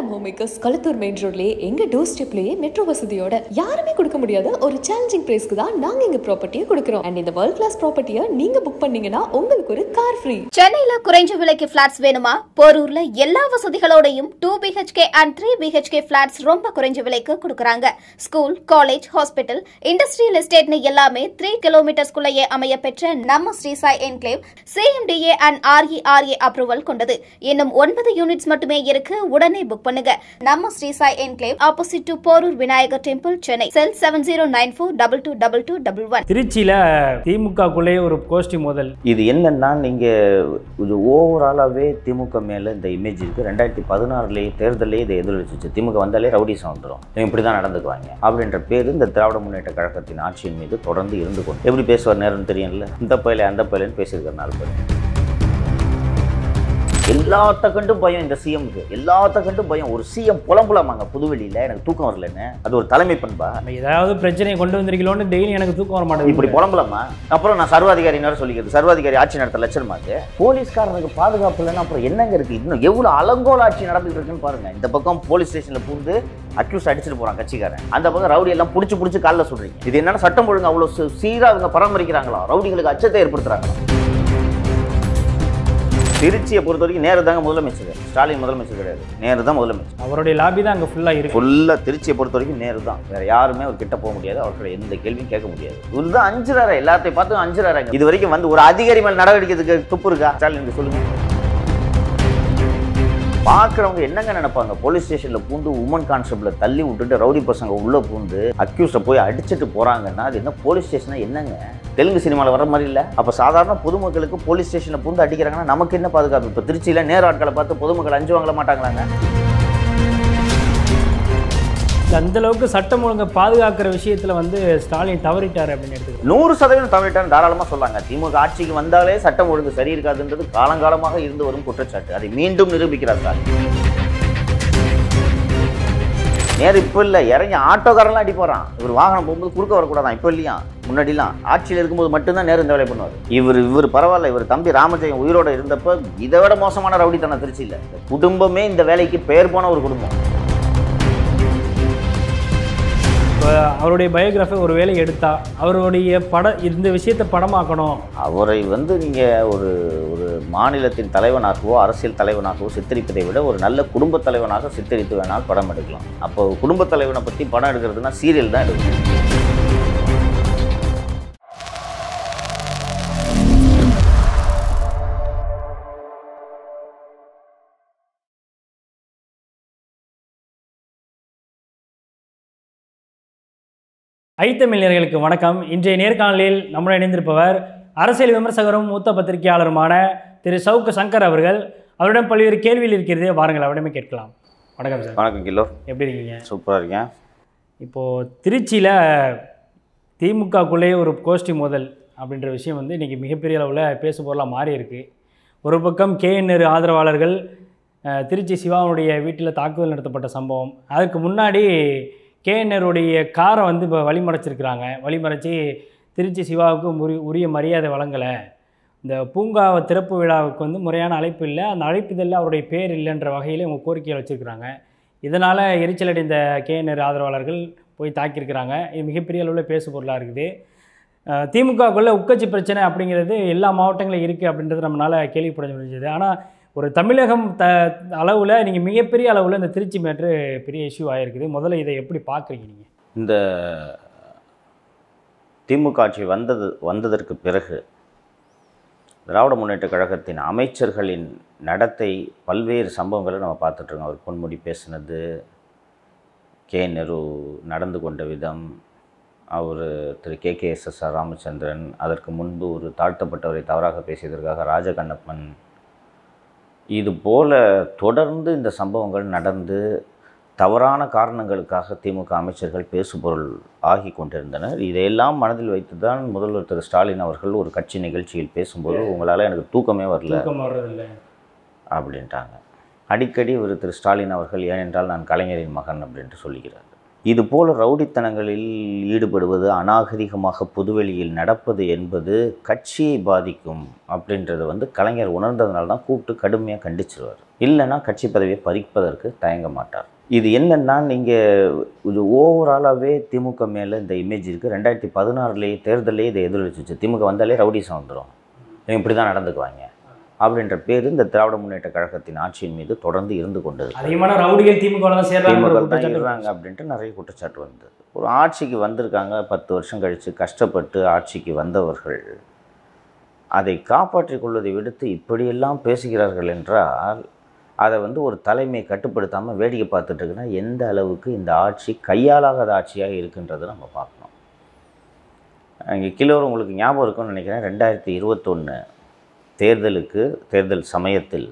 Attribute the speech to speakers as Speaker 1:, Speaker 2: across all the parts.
Speaker 1: மலபாரம் home makers Kalathur main ரோட்லயே எங்க door ஸ்டெப்லயே metro வசதியோட யாருமே கொடுக்க முடியாத ஒரு சேலஞ்சிங் பிரைஸ்க்கு தான் நாங்க எங்க ப்ராப்பர்ட்டியை கொடுக்குறோம் அண்ட் இந்த வேர்ல்ட் கிளாஸ் ப்ராப்பர்ட்டியை நீங்க புக் பண்ணீங்கன்னா உங்களுக்கு ஒரு கார் ஃப்ரீ
Speaker 2: சென்னையில குறைஞ்ச விலைக்கு பிளாட்ஸ் வேணுமா போரூர்ல எல்லா வசதிகளோடையும் two BHK and three BHK flats ரொம்ப குறைஞ்ச விலைக்கு கொடுக்கறாங்க ஸ்கூல் காலேஜ் ஹாஸ்பிட்டல் இண்டஸ்ட்ரியல் எஸ்டேட்னு எல்லாமே த்ரீ கிலோமீட்டர்ஸ்குள்ளேயே அமைய பெற்ற நம்ம Sri Sai enclave CMDA and RERA approval கொண்டது இன்னும் ஒன்பது யூனிட்ஸ் மட்டுமே இருக்கு உடனே புக் பண்ணுங்க நம்ம Sri Sai enclave opposite to Porur Vinayagar temple Chennai cell seven zero nine four double two double two double one
Speaker 3: திருச்சியில் திமுகக்குள்ளேயே ஒரு கோஷ்டி மோதல்
Speaker 4: இது என்னன்னா நீங்கள் இது ஓவராலாகவே திமுக மேலே இந்த இமேஜ் இருக்குது ரெண்டாயிரத்தி பதினாறுலேயே தேர்தலே இதை எதிரொலிச்சிச்சு திமுக வந்தாலே ரவுடிசம் வந்துடும் இவங்க இப்படி தான் நடந்துக்குவாங்க அப்படின்ற பேர் இந்த திராவிட முன்னேற்ற கழகத்தின் ஆட்சியின் மீது தொடர்ந்து இருந்து கொண்டு எப்படி பேசுவார் நேரம் தெரியும்ல இந்த பயில அந்த பயிலன்னு பேசியிருக்கிற நாலு பேர் எல்லாத்த கண்டும் பயம் இந்த சிஎம்க்கு எல்லாத்த கண்டும் பயம் ஒரு சிஎம் புலம்புலமாங்க புதுவெளியில் எனக்கு தூக்கம் வரலன்னு அது ஒரு தலைமை பண்பா
Speaker 3: நம்ம ஏதாவது பிரச்சனையை கொண்டு வந்திருக்கீங்களோன்னு டெய்லி எனக்கு தூக்கம் வர மாட்டேங்குது
Speaker 4: இப்படி புலம்பலமா அப்புறம் நான் சர்வாதிகாரி நேரம் சொல்லிக்கிறது சர்வாதிகாரி ஆட்சி நடத்த லட்சணமாக்கு போலீஸ்காரனுக்கு பாதுகாப்பு இல்லைன்னா அப்புறம் என்னங்க இருக்கு இன்னும் எவ்வளவு அலங்கோல ஆட்சி நடந்துட்டு இருக்குன்னு பாருங்க இந்த பக்கம் போலீஸ் ஸ்டேஷன்ல பூந்து அக்யூஸ் அடிச்சுட்டு போறான் கட்சிக்காரன் அந்த பக்கம் ரவுடி எல்லாம் புடிச்சு புடிச்சு காலில் சொல்றீங்க இது என்னன்னா சட்டம் ஒழுங்கு அவ்வளவு சீ- சீரா அவங்க பராமரிக்கிறாங்களா ரவுடிகளுக்கு அச்சத்தை ஏற்படுத்துறாங்களா திருச்சியை பொறுத்த வரைக்கும் நேரு தாங்க முதலமைச்சர் ஸ்டாலின் முதலமைச்சர் கிடையாது நேரு தான் முதலமைச்சர்
Speaker 3: அவருடைய லாபி தான் அங்கே ஃபுல்லாக இருக்கு
Speaker 4: ஃபுல்லாக திருச்சியை பொறுத்த வரைக்கும் நேரு தான் வேற யாருமே அவர் கிட்ட போக முடியாது அவர்கிட்ட எந்த கேள்வியும் கேட்க முடியாது இவர் தான் அஞ்சுறாரு எல்லாத்தையும் பார்த்து அஞ்சுறாரு இது வரைக்கும் வந்து ஒரு அதிகாரி மேல் நடவடிக்கைக்கு துப்பு இருக்கா ஸ்டாலின் சொல்லுங்க பார்க்குறவங்க என்னங்க நினைப்பாங்க போலீஸ் ஸ்டேஷனில் பூந்து உமன் கான்ஸ்டபிளை தள்ளி விட்டுட்டு ரவுடி பசங்க உள்ளே பூந்து அக்யூஸை போய் அடிச்சுட்டு போகிறாங்கன்னா அது என்ன போலீஸ் ஸ்டேஷனா என்னங்க தெலுங்கு சினிமாவில் வர மாதிரி இல்லை அப்போ சாதாரண பொதுமக்களுக்கு போலீஸ் ஸ்டேஷனில் பூந்து அடிக்கிறாங்கன்னா நமக்கு என்ன பாதுகாப்பு இப்போ திருச்சியில் நேர ஆட்களை பார்த்து பொதுமக்கள் அஞ்சு வாங்கல மாட்டாங்களாங்க
Speaker 3: அந்த அளவுக்கு சட்டம் ஒழுங்கை பாதுகாக்கிற விஷயத்தில் வந்து ஸ்டாலின் தவறிட்டார் அப்படின்னு எடுத்துக்கலாம்
Speaker 4: நூறு சதவீதம் தவறிட்டான்னு தாராளமாக சொல்லாங்க திமுக ஆட்சிக்கு வந்தாலே சட்டம் ஒழுங்கு சரி இருக்காதுன்றது காலங்காலமாக இருந்து வரும் குற்றச்சாட்டு அதை மீண்டும் நிரூபிக்கிறார் சார் நேரு இப்போ இல்லை இறங்கி ஆட்டோக்காரெல்லாம் அடி போகிறான் இவர் வாகனம் போகும்போது குறுக்க வரக்கூடாதான் இப்போ இல்லையா முன்னாடிலாம் ஆட்சியில் இருக்கும்போது மட்டும்தான் நேரு இந்த வேலை பண்ணுவார் இவர் இவர் பரவாயில்ல இவர் தம்பி ராமஜெயம் உயிரோட இருந்தப்ப இதை விட மோசமான ரவுடித்தனம் திருச்சியில் இந்த குடும்பமே இந்த வேலைக்கு பெயர் போன ஒரு குடும்பம்
Speaker 3: இப்போ அவருடைய பயோகிராஃபி ஒரு வேலை எடுத்தா அவருடைய பட இந்த விஷயத்தை படமாக்கணும்
Speaker 4: அவரை வந்து நீங்கள் ஒரு ஒரு மாநிலத்தின் தலைவனாகவோ அரசியல் தலைவனாகவோ சித்தரிப்பதை விட ஒரு நல்ல குடும்பத் தலைவனாக சித்தரித்து வேணால் படம் எடுக்கலாம் அப்போ குடும்பத் தலைவனை பற்றி படம் எடுக்கிறதுனா சீரியல் தான் எடுக்கணும்
Speaker 3: ஐத்தமிழர்களுக்கு வணக்கம் இன்றைய நேர்காணலில் நம்முடன் இணைந்திருப்பவர் அரசியல் விமர்சகரும் மூத்த பத்திரிகையாளருமான திரு சவுக்கு சங்கர் அவர்கள் அவரிடம் பல்வேறு கேள்விகள் இருக்கிறது வாருங்கள் அவரிடமே கேட்கலாம் வணக்கம் சார்
Speaker 4: வணக்கம் கிலோ
Speaker 3: எப்படி இருக்கீங்க
Speaker 4: சூப்பராக இருக்கேன்
Speaker 3: இப்போது திருச்சியில் திமுகக்குள்ளேயே ஒரு கோஷ்டி மோதல் அப்படின்ற விஷயம் வந்து இன்றைக்கி மிகப்பெரிய அளவில் பேசு பொருளாக மாறி இருக்கு ஒரு பக்கம் கேஎன்ஆர் ஆதரவாளர்கள் அஹ், திருச்சி சிவாவுடைய வீட்டில் தாக்குதல் நடத்தப்பட்ட சம்பவம் அதுக்கு முன்னாடி கேஎன்ஆருடைய காரை வந்து இப்போ வழிமறைச்சிருக்கிறாங்க வழிமறைச்சி திருச்சி சிவாவுக்கு முறி உரிய மரியாதை வழங்கலை இந்த பூங்காவை திறப்பு விழாவுக்கு வந்து முறையான அழைப்பு இல்லை அந்த அழைப்புதலில் அவருடைய பேர் இல்லைன்ற வகையில் இவங்க கோரிக்கையை வச்சுருக்கிறாங்க இதனால் எரிச்சலடைந்த கேஎன்ஆர் ஆதரவாளர்கள் போய் தாக்கியிருக்கிறாங்க இது மிகப்பெரிய அளவில் பேசு பொருளாக இருக்குது அஹ் திமுகவுக்குள்ள உட்கட்சி பிரச்சனை அப்படிங்கிறது எல்லா மாவட்டங்களிலும் இருக்குது அப்படின்றது நம்மளால் கேள்விப்பட முடிஞ்சது ஆனால் ஒரு தமிழகம் த அளவில் நீங்கள் மிகப்பெரிய அளவில் இந்த திருச்சி மேட்ரு பெரிய இஷ்யூ ஆகிருக்குது முதல்ல இதை எப்படி பார்க்குறீங்க நீங்கள்
Speaker 4: இந்த திமுக ஆட்சி வந்தது வந்ததற்கு பிறகு திராவிட முன்னேற்ற கழகத்தின் அமைச்சர்களின் நடத்தை பல்வேறு சம்பவங்களை நம்ம பார்த்துட்ருக்கோம் அவர் பொன்முடி பேசினது கே நெரு நடந்து கொண்ட விதம் அவர் Thiru K K S S R Ramachandran அதற்கு முன்பு ஒரு தாழ்த்தப்பட்டவரை தவறாக பேசியதற்காக ராஜகண்ணப்பன் இது போல தொடர்ந்து இந்த சம்பவங்கள் நடந்து தவறான காரணங்களுக்காக திமுக அமைச்சர்கள் பேசுபொருள் ஆகி கொண்டிருந்தனர் இதையெல்லாம் மனதில் வைத்து தான் முதல்வர் திரு ஸ்டாலின் அவர்கள் ஒரு கட்சி நிகழ்ச்சியில் பேசும்போது உங்களால் எனக்கு தூக்கமே வரல
Speaker 3: தூக்கம் வர்றதில்லை
Speaker 4: அப்படின்ட்டாங்க அடிக்கடி ஒரு திரு ஸ்டாலின் அவர்கள் ஏனென்றால் நான் கலைஞரின் மகன் அப்படின்ட்டு சொல்லிக்கிறார் இது போல ரவுடித்தனங்களில் ஈடுபடுவது அநாகரிகமாக பொதுவெளியில் நடப்பது என்பது கட்சியை பாதிக்கும் அப்படின்றத வந்து கலைஞர் உணர்ந்ததுனால தான் கூப்பிட்டு கடுமையாக கண்டிச்சிருவார் இல்லைன்னா கட்சி பதவியை பறிப்பதற்கு தயங்க மாட்டார் இது என்னன்னா நீங்கள் இது ஓவராலாகவே திமுக மேலே இந்த இமேஜ் இருக்குது ரெண்டாயிரத்தி பதினாறுலேயே தேர்தலே இதை எதிரொலிச்சிச்சு திமுக வந்தாலே ரவுடிசம் வந்துடும் இவங்க இப்படி தான் நடந்துக்குவாங்க அப்படின்ற பேர் இந்த திராவிட முன்னேற்ற கழகத்தின் ஆட்சியின் மீது தொடர்ந்து இருந்து கொண்டது
Speaker 3: அதிகமான ரவுடிகள் திமுக தான் சேர்றாங்க
Speaker 4: திமுக
Speaker 3: ஒரு
Speaker 4: தான்
Speaker 3: குற்றச்சாட்டு
Speaker 4: இருறாங்க அப்படின்ட்டு நிறைய குற்றச்சாட்டு வந்தது ஒரு ஆட்சிக்கு வந்திருக்காங்க பத்து வருஷம் கழித்து கஷ்டப்பட்டு ஆட்சிக்கு வந்தவர்கள் அதை காப்பாற்றிக் கொள்வதை விடுத்து இப்படியெல்லாம் பேசுகிறார்கள் என்றால் அதை வந்து ஒரு தலைமை கட்டுப்படுத்தாமல் வேடிக்கை பார்த்துட்டு இருக்குன்னா எந்த அளவுக்கு இந்த ஆட்சி கையாளாகாத ஆட்சியாக இருக்குன்றதை நம்ம பார்க்கணும் அங்கே கிலோர் உங்களுக்கு ஞாபகம் இருக்கும்னு நினைக்கிறேன் ரெண்டாயிரத்தி இருபத்தொன்று தேர்தலுக்கு தேர்தல் சமயத்தில்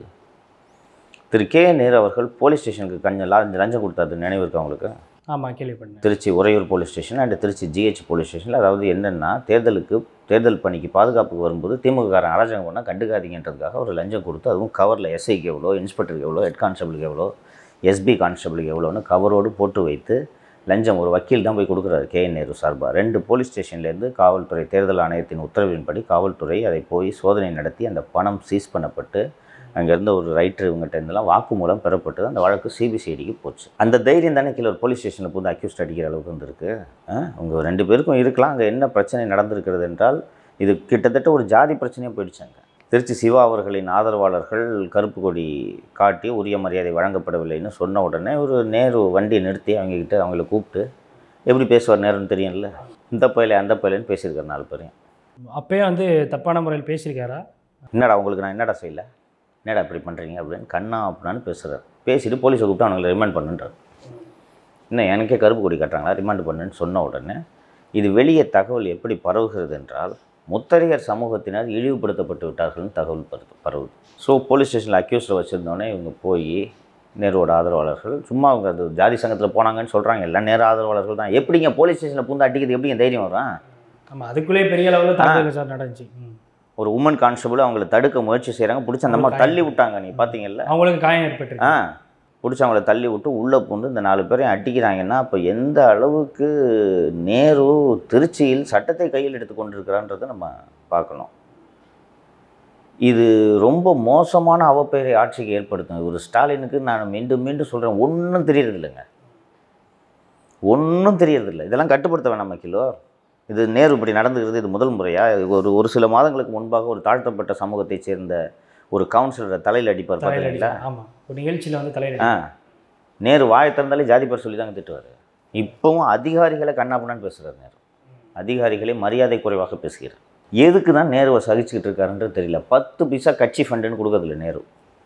Speaker 4: திரு கே நேரு அவர்கள் போலீஸ் ஸ்டேஷனுக்கு கஞ்சம் லஞ்சம் லஞ்சம் கொடுத்தாரு நினைவு இருக்கா உங்களுக்கு
Speaker 3: ஆமாம் கேள்விப்பட்டேன்
Speaker 4: Trichy Uraiyur police station and Trichy GH police ஸ்டேஷனில் அதாவது என்னென்னா தேர்தலுக்கு தேர்தல் பணிக்கு பாதுகாப்புக்கு வரும்போது திமுககாரன் அராஜகம் பண்ணால் கண்டுக்காதீங்கன்றதுக்காக ஒரு லஞ்சம் கொடுத்து அதுவும் கவரில் எஸ்ஐக்கு எவ்வளோ இன்ஸ்பெக்டருக்கு எவ்வளோ ஹெட் கான்ஸ்டபிளுக்கு எவ்வளோ எஸ்பி கான்ஸ்டபிளுக்கு எவ்வளோன்னு கவரோடு போட்டு வைத்து லஞ்சம் ஒரு வக்கீல் தான் போய் கொடுக்குறாரு கே என் நேரு சார்பாக ரெண்டு போலீஸ் ஸ்டேஷன்லேருந்து காவல்துறை தேர்தல் ஆணையத்தின் உத்தரவின்படி காவல்துறை அதை போய் சோதனை நடத்தி அந்த பணம் சீஸ் பண்ணப்பட்டு அங்கே இருந்த ஒரு ரைட்டர் இவங்ககிட்ட இருந்தெல்லாம் வாக்குமூலம் பெறப்பட்டது அந்த வழக்கு சிபிசிஐடிக்கு போச்சு அந்த தைரியம் தானே கீழே ஒரு போலீஸ் ஸ்டேஷனில் புது அக்யூஸ்ட் அடிக்கிற அளவுக்கு வந்திருக்கு உங்கள் ரெண்டு பேருக்கும் இருக்கலாம் அங்கே என்ன பிரச்சனை நடந்திருக்கிறது என்றால் இது கிட்டத்தட்ட ஒரு ஜாதி பிரச்சனையாக போயிடுச்சாங்க திருச்சி சிவா அவர்களின் ஆதரவாளர்கள் கருப்பு கொடி காட்டி உரிய மரியாதை வழங்கப்படவில்லைன்னு சொன்ன உடனே ஒரு நேரு வண்டியை நிறுத்தி அவங்கக்கிட்ட அவங்கள கூப்பிட்டு எப்படி பேசுவார் நேருன்னு தெரியும்ல இந்த பயில அந்த பயிலன்னு பேசியிருக்காரு நாலு பேரையும்
Speaker 3: அப்பயே வந்து தப்பான முறையில் பேசியிருக்காரா
Speaker 4: என்னடா உங்களுக்கு நான் என்னடா செய்யல என்னடா இப்படி பண்ணுறீங்க அப்படின்னு கண்ணா அப்படின்னு பேசுகிறார் பேசிட்டு போலீஸை கூப்பிட்டு அவங்களை ரிமாண்ட் பண்ணுன்றார் இன்னும் எனக்கே கருப்பு கொடி கட்டுறாங்களா ரிமாண்ட் பண்ணுன்னு சொன்ன உடனே இது வெளியே தகவல் எப்படி பரவுகிறது என்றால் முத்தரையர் சமூகத்தினர் இழிவுபடுத்தப்பட்டு விட்டார்கள்னு தகவல் பரவு பரவுது ஸோ போலீஸ் ஸ்டேஷனில் அக்யூஸ்டை வச்சுருந்தோடனே இவங்க போய் நேருவோட ஆதரவாளர்கள் சும்மா அவங்க அது ஜாதி சங்கத்தில் போனாங்கன்னு சொல்கிறாங்க எல்லாம் நேரு ஆதரவாளர்கள் தான் எப்படிங்க போலீஸ் ஸ்டேஷனில் பூந்து அடிக்கிறது எப்படிங்க தைரியம் வரும்
Speaker 3: ஆமாம் அதுக்குள்ளே பெரிய அளவில் தாக்குதல் சார் நடந்துச்சு ம்.
Speaker 4: ஒரு உமன் கான்ஸ்டபிள் அவங்கள தடுக்க முயற்சி செய்கிறாங்க பிடிச்சி அந்த மாதிரி தள்ளி விட்டாங்க நீ பார்த்தீங்கல்ல
Speaker 3: அவங்களுக்கு காயம் ஏற்பட்டிருக்கு
Speaker 4: ஆ பிடிச்சி அவங்கள தள்ளி விட்டு உள்ளே பூந்து இந்த நாலு பேரையும் அடிக்கிறாங்கன்னா அப்போ எந்த அளவுக்கு நேரு திருச்சியில் சட்டத்தை கையில் எடுத்து கொண்டிருக்கிறான்றதை நம்ம பார்க்கணும் இது ரொம்ப மோசமான அவப்பெயரை ஆட்சிக்கு ஏற்படுத்தும் ஒரு ஸ்டாலினுக்கு நான் மீண்டும் மீண்டும் சொல்கிறேன் ஒன்றும் தெரியறதில்லைங்க ஒன்றும் தெரியறதில்லை இதெல்லாம் கட்டுப்படுத்த வேணாமா கிலோ இது நேரு இப்படி நடந்துக்கிறது இது முதல் முறையா இது ஒரு ஒரு சில மாதங்களுக்கு முன்பாக ஒரு தாழ்த்தப்பட்ட சமூகத்தைச் சேர்ந்த ஒரு கவுன்சிலரை தலையில் அடிப்பார்
Speaker 3: தலையில்
Speaker 4: பார்த்தீங்களா
Speaker 3: ஆமாம் ஒரு நிகழ்ச்சியில் வந்து தலையில்
Speaker 4: ஆ நேரு வாயை திறந்தாலே ஜாதி பேர் சொல்லி தாங்க திட்டுவார் இப்போவும் அதிகாரிகளை கண்ணாப்புண்ணான்னு பேசுகிறார் நேரு அதிகாரிகளை மரியாதை குறைவாக பேசுகிறார் எதுக்கு தான் நேருவை சகிச்சுக்கிட்டு இருக்காருன்றது தெரியல பத்து பைசா கட்சி ஃபண்டுன்னு கொடுக்கறதில்ல நேரு